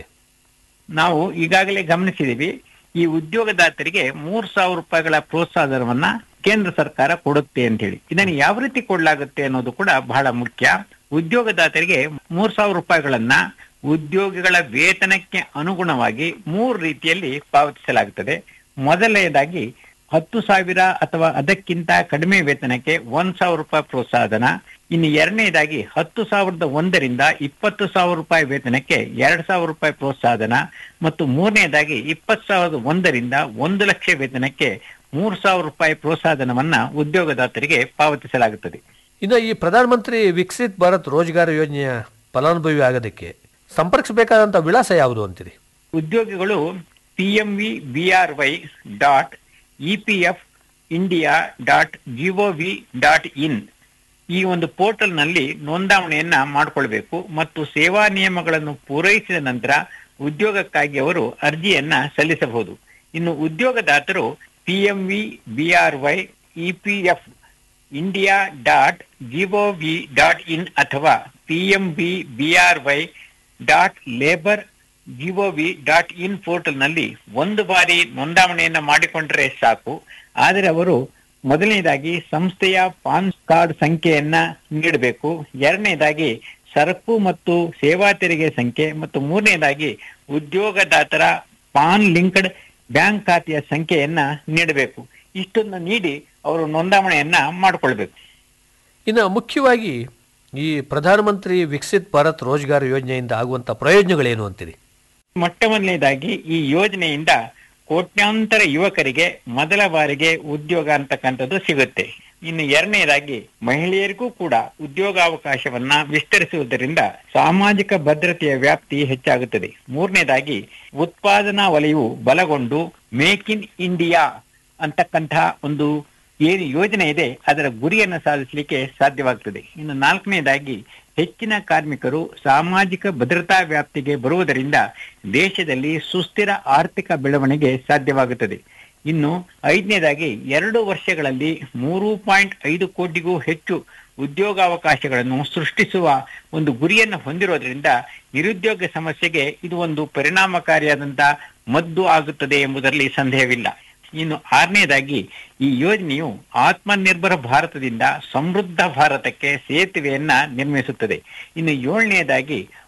ನಾವು ಈಗಾಗಲೇ ಗಮನಿಸಿದೀವಿ ಈ ಉದ್ಯೋಗದಾತರಿಗೆ ಮೂರ್ ಸಾವಿರ ರೂಪಾಯಿಗಳ ಪ್ರೋತ್ಸಾಹ ಧನವನ್ನ ಕೇಂದ್ರ ಸರ್ಕಾರ ಕೊಡುತ್ತೆ ಅಂತ ಹೇಳಿ ಇದನ್ನು ಯಾವ ರೀತಿ ಕೊಡಲಾಗುತ್ತೆ ಅನ್ನೋದು ಕೂಡ ಬಹಳ ಮುಖ್ಯ ಉದ್ಯೋಗದಾತರಿಗೆ ಮೂರ್ ಸಾವಿರ ರೂಪಾಯಿಗಳನ್ನ ಉದ್ಯೋಗಿಗಳ ವೇತನಕ್ಕೆ ಅನುಗುಣವಾಗಿ ಮೂರು ರೀತಿಯಲ್ಲಿ ಪಾವತಿಸಲಾಗುತ್ತದೆ ಮೊದಲನೇದಾಗಿ ಹತ್ತು ಸಾವಿರ ಅಥವಾ ಅದಕ್ಕಿಂತ ಕಡಿಮೆ ವೇತನಕ್ಕೆ ಒಂದ್ ಸಾವಿರ ರೂಪಾಯಿ ಪ್ರೋತ್ಸಾಹಧನ ಇನ್ನು ಎರಡನೇದಾಗಿ ಹತ್ತು ಸಾವಿರದ ಒಂದರಿಂದ ಇಪ್ಪತ್ತು ಸಾವಿರ ರೂಪಾಯಿ ವೇತನಕ್ಕೆ ಎರಡ್ ಸಾವಿರ ರೂಪಾಯಿ ಪ್ರೋತ್ಸಾಹಧನ ಮತ್ತು ಮೂರನೇದಾಗಿ ಇಪ್ಪತ್ತು ಸಾವಿರದ ಒಂದರಿಂದ ಒಂದು ಲಕ್ಷ ವೇತನಕ್ಕೆ ಮೂರು ಸಾವಿರ ರೂಪಾಯಿ ಪ್ರೋತ್ಸಾಹಧನವನ್ನ ಉದ್ಯೋಗದಾತರಿಗೆ ಪಾವತಿಸಲಾಗುತ್ತದೆ ಇನ್ನು ಈ ಪ್ರಧಾನಮಂತ್ರಿ ವಿಕಸಿತ್ ಭಾರತ್ ರೋಜ್ಗಾರ್ ಯೋಜನೆಯ ಫಲಾನುಭವಿ ಆಗೋದಕ್ಕೆ ಸಂಪರ್ಕಿಸಬೇಕಾದಂಥ ವಿಳಾಸ ಯಾವುದು ಅಂತೀರಿ ಉದ್ಯೋಗಿಗಳು P M V B R Y dot E P F India dot G O V dot in ಈ ಒಂದು ಪೋರ್ಟಲ್ ನಲ್ಲಿ ನೋಂದಾವಣೆಯನ್ನ ಮಾಡಿಕೊಳ್ಬೇಕು ಮತ್ತು ಸೇವಾ ನಿಯಮಗಳನ್ನು ಪೂರೈಸಿದ ನಂತರ ಉದ್ಯೋಗಕ್ಕಾಗಿ ಅವರು ಅರ್ಜಿಯನ್ನ ಸಲ್ಲಿಸಬಹುದು ಇನ್ನು ಉದ್ಯೋಗದಾತರು P M V B R Y E P F India dot G O V dot in ಅಥವಾ P M B B R Y dot labour G O V dot in portal ನಲ್ಲಿ ಒಂದು ಬಾರಿ ನೋಂದಾವಣೆಯನ್ನ ಮಾಡಿಕೊಂಡ್ರೆ ಸಾಕು ಆದರೆ ಅವರು ಮೊದಲನೇದಾಗಿ ಸಂಸ್ಥೆಯ ಪಾನ್ ಕಾರ್ಡ್ ಸಂಖ್ಯೆಯನ್ನ ನೀಡಬೇಕು ಎರಡನೇದಾಗಿ ಸರಕು ಮತ್ತು ಸೇವಾ ತೆರಿಗೆ ಸಂಖ್ಯೆ ಮತ್ತು ಮೂರನೇದಾಗಿ ಉದ್ಯೋಗದಾತರ ಪಾನ್ ಲಿಂಕ್ಡ್ ಬ್ಯಾಂಕ್ ಖಾತೆಯ ಸಂಖ್ಯೆಯನ್ನ ನೀಡಬೇಕು ಇಷ್ಟನ್ನು ನೀಡಿ ಅವರು ನೋಂದಾವಣೆಯನ್ನ ಮಾಡಿಕೊಳ್ಬೇಕು ಇನ್ನು ಮುಖ್ಯವಾಗಿ ಈ ಪ್ರಧಾನಮಂತ್ರಿ ವಿಕಸಿತ್ ಭಾರತ್ ರೋಜ್ಗಾರ್ ಯೋಜನೆಯಿಂದ ಆಗುವಂಥ ಪ್ರಯೋಜನಗಳೇನು ಅಂತೀರಿ ಮೊಟ್ಟ ಮೊದಲನೇದಾಗಿ ಈ ಯೋಜನೆಯಿಂದ ಕೋಟ್ಯಾಂತರ ಯುವಕರಿಗೆ ಮೊದಲ ಬಾರಿಗೆ ಉದ್ಯೋಗ ಅಂತಕ್ಕಂಥದ್ದು ಸಿಗುತ್ತೆ ಇನ್ನು ಎರಡನೇದಾಗಿ ಮಹಿಳೆಯರಿಗೂ ಕೂಡ ಉದ್ಯೋಗಾವಕಾಶವನ್ನ ವಿಸ್ತರಿಸುವುದರಿಂದ ಸಾಮಾಜಿಕ ಭದ್ರತೆಯ ವ್ಯಾಪ್ತಿ ಹೆಚ್ಚಾಗುತ್ತದೆ ಮೂರನೇದಾಗಿ ಉತ್ಪಾದನಾ ವಲಯವು ಬಲಗೊಂಡು ಮೇಕ್ ಇನ್ ಇಂಡಿಯಾ ಅಂತಕ್ಕಂತಹ ಒಂದು ಏನು ಯೋಜನೆ ಇದೆ ಅದರ ಗುರಿಯನ್ನು ಸಾಧಿಸಲಿಕ್ಕೆ ಸಾಧ್ಯವಾಗ್ತದೆ ಇನ್ನು ನಾಲ್ಕನೇದಾಗಿ ಹೆಚ್ಚಿನ ಕಾರ್ಮಿಕರು ಸಾಮಾಜಿಕ ಭದ್ರತಾ ವ್ಯಾಪ್ತಿಗೆ ಬರುವುದರಿಂದ ದೇಶದಲ್ಲಿ ಸುಸ್ಥಿರ ಆರ್ಥಿಕ ಬೆಳವಣಿಗೆ ಸಾಧ್ಯವಾಗುತ್ತದೆ ಇನ್ನು ಐದನೇದಾಗಿ ಎರಡು ವರ್ಷಗಳಲ್ಲಿ ಮೂರು ಪಾಯಿಂಟ್ ಐದು ಕೋಟಿಗೂ ಹೆಚ್ಚು ಉದ್ಯೋಗಾವಕಾಶಗಳನ್ನು ಸೃಷ್ಟಿಸುವ ಒಂದು ಗುರಿಯನ್ನು ಹೊಂದಿರೋದ್ರಿಂದ ನಿರುದ್ಯೋಗ ಸಮಸ್ಯೆಗೆ ಇದು ಒಂದು ಪರಿಣಾಮಕಾರಿಯಾದಂತ ಮದ್ದು ಆಗುತ್ತದೆ ಎಂಬುದರಲ್ಲಿ ಸಂದೇಹವಿಲ್ಲ ಇನ್ನು ಆರನೇದಾಗಿ ಈ ಯೋಜನೆಯು ಆತ್ಮನಿರ್ಭರ ಭಾರತದಿಂದ ಸಮೃದ್ಧ ಭಾರತಕ್ಕೆ ಸೇತುವೆಯನ್ನ ನಿರ್ಮಿಸುತ್ತದೆ ಇನ್ನು ಏಳನೇದಾಗಿ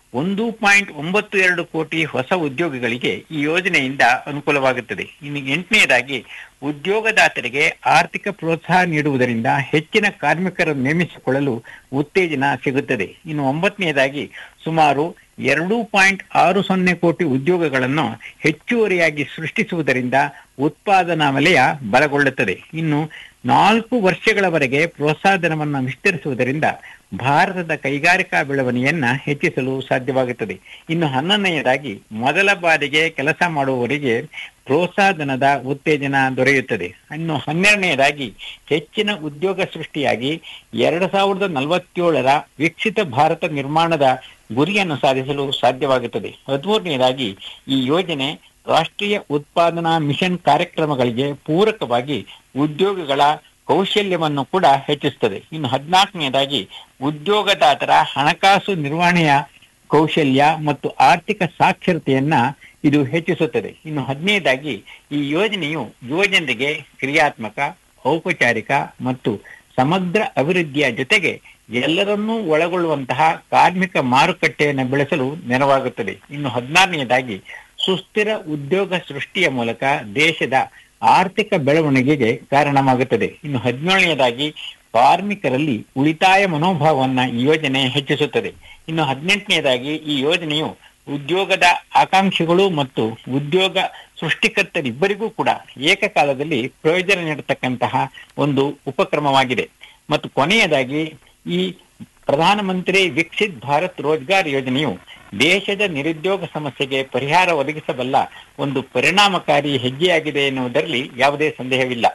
ಒಂದು ಪಾಯಿಂಟ್ ಒಂಬತ್ತು ಎರಡು ಕೋಟಿ ಹೊಸ ಉದ್ಯೋಗಿಗಳಿಗೆ ಈ ಯೋಜನೆಯಿಂದ ಅನುಕೂಲವಾಗುತ್ತದೆ ಇನ್ನು ಎಂಟನೆಯದಾಗಿ ಉದ್ಯೋಗದಾತರಿಗೆ ಆರ್ಥಿಕ ಪ್ರೋತ್ಸಾಹ ನೀಡುವುದರಿಂದ ಹೆಚ್ಚಿನ ಕಾರ್ಮಿಕರನ್ನು ನೇಮಿಸಿಕೊಳ್ಳಲು ಉತ್ತೇಜನ ಸಿಗುತ್ತದೆ ಇನ್ನು ಒಂಬತ್ತನೆಯದಾಗಿ ಸುಮಾರು ಎರಡು ಪಾಯಿಂಟ್ ಆರು ಸೊನ್ನೆ ಕೋಟಿ ಉದ್ಯೋಗಗಳನ್ನು ಹೆಚ್ಚುವರಿಯಾಗಿ ಸೃಷ್ಟಿಸುವುದರಿಂದ ಉತ್ಪಾದನಾ ವಲಯ ಬಲಗೊಳ್ಳುತ್ತದೆ ಇನ್ನು ನಾಲ್ಕು ವರ್ಷಗಳವರೆಗೆ ಪ್ರೋತ್ಸಾಹಧನವನ್ನು ವಿಸ್ತರಿಸುವುದರಿಂದ ಭಾರತದ ಕೈಗಾರಿಕಾ ಬೆಳವಣಿಗೆಯನ್ನ ಹೆಚ್ಚಿಸಲು ಸಾಧ್ಯವಾಗುತ್ತದೆ ಇನ್ನು ಹನ್ನೊಂದನೆಯದಾಗಿ ಮೊದಲ ಬಾರಿಗೆ ಕೆಲಸ ಮಾಡುವವರಿಗೆ ಪ್ರೋತ್ಸಾಹಧನದ ಉತ್ತೇಜನ ದೊರೆಯುತ್ತದೆ ಇನ್ನು ಹನ್ನೆರಡನೆಯದಾಗಿ ಹೆಚ್ಚಿನ ಉದ್ಯೋಗ ಸೃಷ್ಟಿಯಾಗಿ ಎರಡು ಸಾವಿರದ ನಲವತ್ತೇಳರ ವಿಕಸಿತ ಭಾರತ ನಿರ್ಮಾಣದ ಗುರಿಯನ್ನು ಸಾಧಿಸಲು ಸಾಧ್ಯವಾಗುತ್ತದೆ ಹದಿಮೂರನೆಯದಾಗಿ ಈ ಯೋಜನೆ ರಾಷ್ಟ್ರೀಯ ಉತ್ಪಾದನಾ ಮಿಷನ್ ಕಾರ್ಯಕ್ರಮಗಳಿಗೆ ಪೂರಕವಾಗಿ ಉದ್ಯೋಗಗಳ ಕೌಶಲ್ಯವನ್ನು ಕೂಡ ಹೆಚ್ಚಿಸುತ್ತದೆ ಇನ್ನು ಹದಿನಾಲ್ಕನೆಯದಾಗಿ ಉದ್ಯೋಗದಾತರ ಹಣಕಾಸು ನಿರ್ವಹಣೆಯ ಕೌಶಲ್ಯ ಮತ್ತು ಆರ್ಥಿಕ ಸಾಕ್ಷರತೆಯನ್ನ ಇದು ಹೆಚ್ಚಿಸುತ್ತದೆ ಇನ್ನು ಹದಿನೈದಾಗಿ ಈ ಯೋಜನೆಯು ಯುವಜನರಿಗೆ ಕ್ರಿಯಾತ್ಮಕ ಔಪಚಾರಿಕ ಮತ್ತು ಸಮಗ್ರ ಅಭಿವೃದ್ಧಿಯ ಜೊತೆಗೆ ಎಲ್ಲರನ್ನೂ ಒಳಗೊಳ್ಳುವಂತಹ ಕಾರ್ಮಿಕ ಮಾರುಕಟ್ಟೆಯನ್ನು ಬೆಳೆಸಲು ನೆರವಾಗುತ್ತದೆ ಇನ್ನು ಹದಿನಾರನೆಯದಾಗಿ ಸುಸ್ಥಿರ ಉದ್ಯೋಗ ಸೃಷ್ಟಿಯ ಮೂಲಕ ದೇಶದ ಆರ್ಥಿಕ ಬೆಳವಣಿಗೆಗೆ ಕಾರಣವಾಗುತ್ತದೆ ಇನ್ನು ಹದಿನೇಳನೆಯದಾಗಿ ಕಾರ್ಮಿಕರಲ್ಲಿ ಉಳಿತಾಯ ಮನೋಭಾವವನ್ನ ಈ ಯೋಜನೆ ಹೆಚ್ಚಿಸುತ್ತದೆ ಇನ್ನು ಹದಿನೆಂಟನೆಯದಾಗಿ ಈ ಯೋಜನೆಯು ಉದ್ಯೋಗದ ಆಕಾಂಕ್ಷಿಗಳು ಮತ್ತು ಉದ್ಯೋಗ ಸೃಷ್ಟಿಕರ್ತರಿಬ್ಬರಿಗೂ ಕೂಡ ಏಕಕಾಲದಲ್ಲಿ ಪ್ರಯೋಜನ ನೀಡತಕ್ಕಂತಹ ಒಂದು ಉಪಕ್ರಮವಾಗಿದೆ ಮತ್ತು ಕೊನೆಯದಾಗಿ ಈ ಪ್ರಧಾನಮಂತ್ರಿ ವಿಕಸಿತ್ ಭಾರತ್ ರೋಜ್ಗಾರ್ ಯೋಜನೆಯು ದೇಶದ ನಿರುದ್ಯೋಗ ಸಮಸ್ಯೆಗೆ ಪರಿಹಾರ ಒದಗಿಸಬಲ್ಲ ಒಂದು ಪರಿಣಾಮಕಾರಿ ಹೆಜ್ಜೆಯಾಗಿದೆ ಎನ್ನುವುದರಲ್ಲಿ ಯಾವುದೇ ಸಂದೇಹವಿಲ್ಲ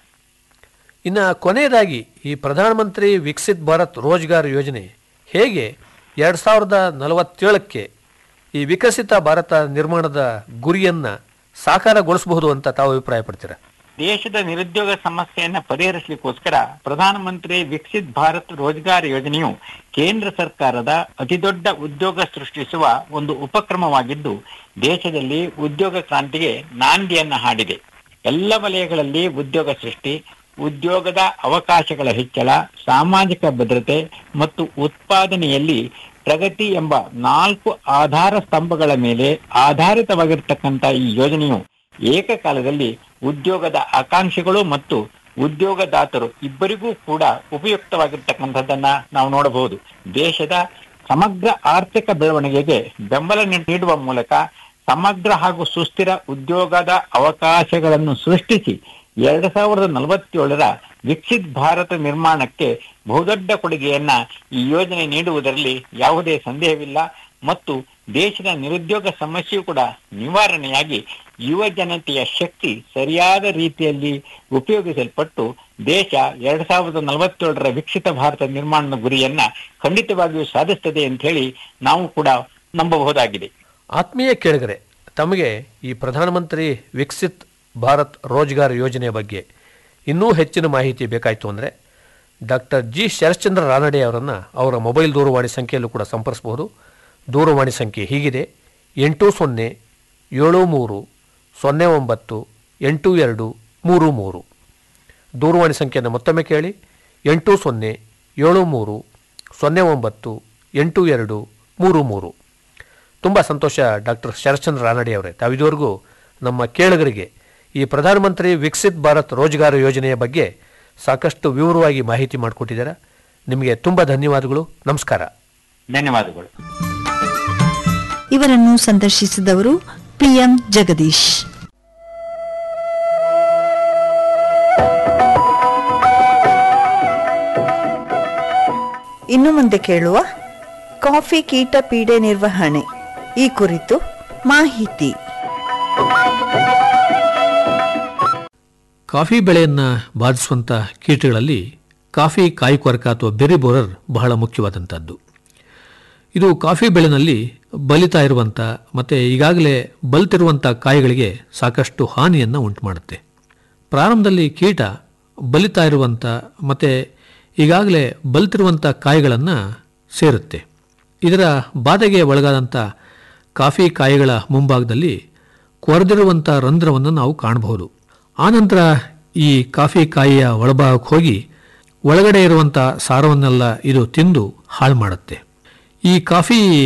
ಇನ್ನು ಕೊನೆಯದಾಗಿ ಈ ಪ್ರಧಾನಮಂತ್ರಿ ವಿಕಸಿತ್ ಭಾರತ್ ರೋಜ್ಗಾರ್ ಯೋಜನೆ ಹೇಗೆ ಎರಡು ಸಾವಿರದ ನಲವತ್ತೇಳಕ್ಕೆ ಈ ವಿಕಸಿತ ಭಾರತ ನಿರ್ಮಾಣದ ಗುರಿಯನ್ನು ಸಾಕಾರಗೊಳಿಸಬಹುದು ಅಂತ ತಾವು ಅಭಿಪ್ರಾಯ ಪಡ್ತೀರಾ ದೇಶದ ನಿರುದ್ಯೋಗ ಸಮಸ್ಯೆಯನ್ನ ಪರಿಹರಿಸಲಿಕ್ಕೋಸ್ಕರ ಪ್ರಧಾನಮಂತ್ರಿ ವಿಕಸಿತ್ ಭಾರತ್ ರೋಜ್ಗಾರ್ ಯೋಜನೆಯು ಕೇಂದ್ರ ಸರ್ಕಾರದ ಅತಿದೊಡ್ಡ ಉದ್ಯೋಗ ಸೃಷ್ಟಿಸುವ ಒಂದು ಉಪಕ್ರಮವಾಗಿದ್ದು ದೇಶದಲ್ಲಿ ಉದ್ಯೋಗ ಕ್ರಾಂತಿಗೆ ನಾಂದಿಯನ್ನ ಹಾಡಿದೆ ಎಲ್ಲ ವಲಯಗಳಲ್ಲಿ ಉದ್ಯೋಗ ಸೃಷ್ಟಿ ಉದ್ಯೋಗದ ಅವಕಾಶಗಳ ಹೆಚ್ಚಳ ಸಾಮಾಜಿಕ ಭದ್ರತೆ ಮತ್ತು ಉತ್ಪಾದನೆಯಲ್ಲಿ ಪ್ರಗತಿ ಎಂಬ ನಾಲ್ಕು ಆಧಾರ ಸ್ತಂಭಗಳ ಮೇಲೆ ಆಧಾರಿತವಾಗಿರ್ತಕ್ಕಂಥ ಈ ಯೋಜನೆಯು ಏಕಕಾಲದಲ್ಲಿ ಉದ್ಯೋಗದ ಆಕಾಂಕ್ಷಿಗಳು ಮತ್ತು ಉದ್ಯೋಗದಾತರು ಇಬ್ಬರಿಗೂ ಕೂಡ ಉಪಯುಕ್ತವಾಗಿರ್ತಕ್ಕಂಥದ್ದನ್ನ ನಾವು ನೋಡಬಹುದು ದೇಶದ ಸಮಗ್ರ ಆರ್ಥಿಕ ಬೆಳವಣಿಗೆಗೆ ಬೆಂಬಲ ನೀಡುವ ಮೂಲಕ ಸಮಗ್ರ ಹಾಗೂ ಸುಸ್ಥಿರ ಉದ್ಯೋಗದ ಅವಕಾಶಗಳನ್ನು ಸೃಷ್ಟಿಸಿ ಎರಡ್ ಸಾವಿರದ ನಲವತ್ತೇಳರ ವಿಕಸಿತ್ ಭಾರತ ನಿರ್ಮಾಣಕ್ಕೆ ಬಹುದೊಡ್ಡ ಕೊಡುಗೆಯನ್ನ ಈ ಯೋಜನೆ ನೀಡುವುದರಲ್ಲಿ ಯಾವುದೇ ಸಂದೇಹವಿಲ್ಲ ಮತ್ತು ದೇಶದ ನಿರುದ್ಯೋಗ ಸಮಸ್ಯೆಯು ಕೂಡ ನಿವಾರಣೆಯಾಗಿ ಯುವ ಜನತೆಯ ಶಕ್ತಿ ಸರಿಯಾದ ರೀತಿಯಲ್ಲಿ ಉಪಯೋಗಿಸಲ್ಪಟ್ಟು ದೇಶ ಎರಡ್ ಸಾವಿರದ ನಲವತ್ತೇಳರ ವಿಕಸಿತ ಭಾರತ ನಿರ್ಮಾಣದ ಗುರಿಯನ್ನ ಖಂಡಿತವಾಗಿಯೂ ಸಾಧಿಸ್ತದೆ ಅಂತ ಹೇಳಿ ನಾವು ಕೂಡ ನಂಬಬಹುದಾಗಿದೆ ಆತ್ಮೀಯ ಕೇಳಿಗರೆ ತಮಗೆ ಈ ಪ್ರಧಾನಮಂತ್ರಿ ವಿಕಸಿತ್ ಭಾರತ್ ರೋಜ್ಗಾರ್ ಯೋಜನೆಯ ಬಗ್ಗೆ ಇನ್ನೂ ಹೆಚ್ಚಿನ ಮಾಹಿತಿ ಬೇಕಾಯಿತು ಅಂದರೆ ಡಾಕ್ಟರ್ ಜಿ ಶರಶ್ಚಂದ್ರ ರಾನಡೆ ಅವರನ್ನು ಅವರ ಮೊಬೈಲ್ ದೂರವಾಣಿ ಸಂಖ್ಯೆಯಲ್ಲೂ ಕೂಡ ಸಂಪರ್ಸಬಹುದು ದೂರವಾಣಿ ಸಂಖ್ಯೆ ಹೀಗಿದೆ ಎಂಟು ಸೊನ್ನೆ ಏಳು ಮೂರು ಸೊನ್ನೆ ಒಂಬತ್ತು ಎಂಟು ಎರಡು ಮೂರು ಮೂರು ದೂರವಾಣಿ ಸಂಖ್ಯೆಯನ್ನು ಮತ್ತೊಮ್ಮೆ ಕೇಳಿ ಎಂಟು ಸೊನ್ನೆ ಏಳು ಮೂರು ಸೊನ್ನೆ ಒಂಬತ್ತು ಎಂಟು ಎರಡು ಮೂರು ಮೂರು ತುಂಬ ಸಂತೋಷ ಡಾಕ್ಟರ್ ಶರಶ್ಚಂದ್ರ ರಾನಡೆ ಅವರೇ ತಾವಿದುವರೆಗೂ ನಮ್ಮ ಕೇಳುಗರಿಗೆ ಈ ಪ್ರಧಾನಮಂತ್ರಿ ವಿಕಸಿತ್ ಭಾರತ್ ರೋಜ್ಗಾರ್ ಯೋಜನೆಯ ಬಗ್ಗೆ ಸಾಕಷ್ಟು ವಿವರವಾಗಿ ಮಾಹಿತಿ ಮಾಡಿಕೊಟ್ಟಿದ್ದೀರಾ ನಿಮಗೆ ತುಂಬ ಧನ್ಯವಾದಗಳು ನಮಸ್ಕಾರ ಧನ್ಯವಾದಗಳು ಇವರನ್ನು ಸಂದರ್ಶಿಸಿದವರು ಪಿಎಂ ಜಗದೀಶ್ ಇನ್ನು ಮುಂದೆ ಕೇಳುವ ಕಾಫಿ ಕೀಟ ಪೀಡೆ ನಿರ್ವಹಣೆ ಈ ಕುರಿತು ಮಾಹಿತಿ ಕಾಫಿ ಬೆಳೆಯನ್ನು ಬಾಧಿಸುವಂಥ ಕೀಟಗಳಲ್ಲಿ ಕಾಫಿ ಕಾಯಿಕೊರಕ ಅಥವಾ ಬೆರಿ ಬೋರರ್ ಬಹಳ ಮುಖ್ಯವಾದಂಥದ್ದು ಇದು ಕಾಫಿ ಬೆಳೆನಲ್ಲಿ ಬಲಿತಾ ಇರುವಂಥ ಮತ್ತು ಈಗಾಗಲೇ ಬಲಿತಿರುವಂಥ ಕಾಯಿಗಳಿಗೆ ಸಾಕಷ್ಟು ಹಾನಿಯನ್ನು ಉಂಟು ಮಾಡುತ್ತೆ ಪ್ರಾರಂಭದಲ್ಲಿ ಕೀಟ ಬಲಿತಾ ಇರುವಂಥ ಮತ್ತು ಈಗಾಗಲೇ ಬಲಿತಿರುವಂಥ ಕಾಯಿಗಳನ್ನು ಸೇರುತ್ತೆ ಇದರ ಬಾಧೆಗೆ ಒಳಗಾದಂಥ ಕಾಫಿ ಕಾಯಿಗಳ ಮುಂಭಾಗದಲ್ಲಿ ಕೊರೆದಿರುವಂಥ ರಂಧ್ರವನ್ನು ನಾವು ಕಾಣಬಹುದು ಆನಂತರ ಈ ಕಾಫಿ ಕಾಯಿಯ ಒಳಭಾಗಕ್ಕೆ ಹೋಗಿ ಒಳಗಡೆ ಇರುವಂಥ ಸಾರವನ್ನೆಲ್ಲ ಇದು ತಿಂದು ಹಾಳು ಮಾಡುತ್ತೆ ಈ ಕಾಫಿ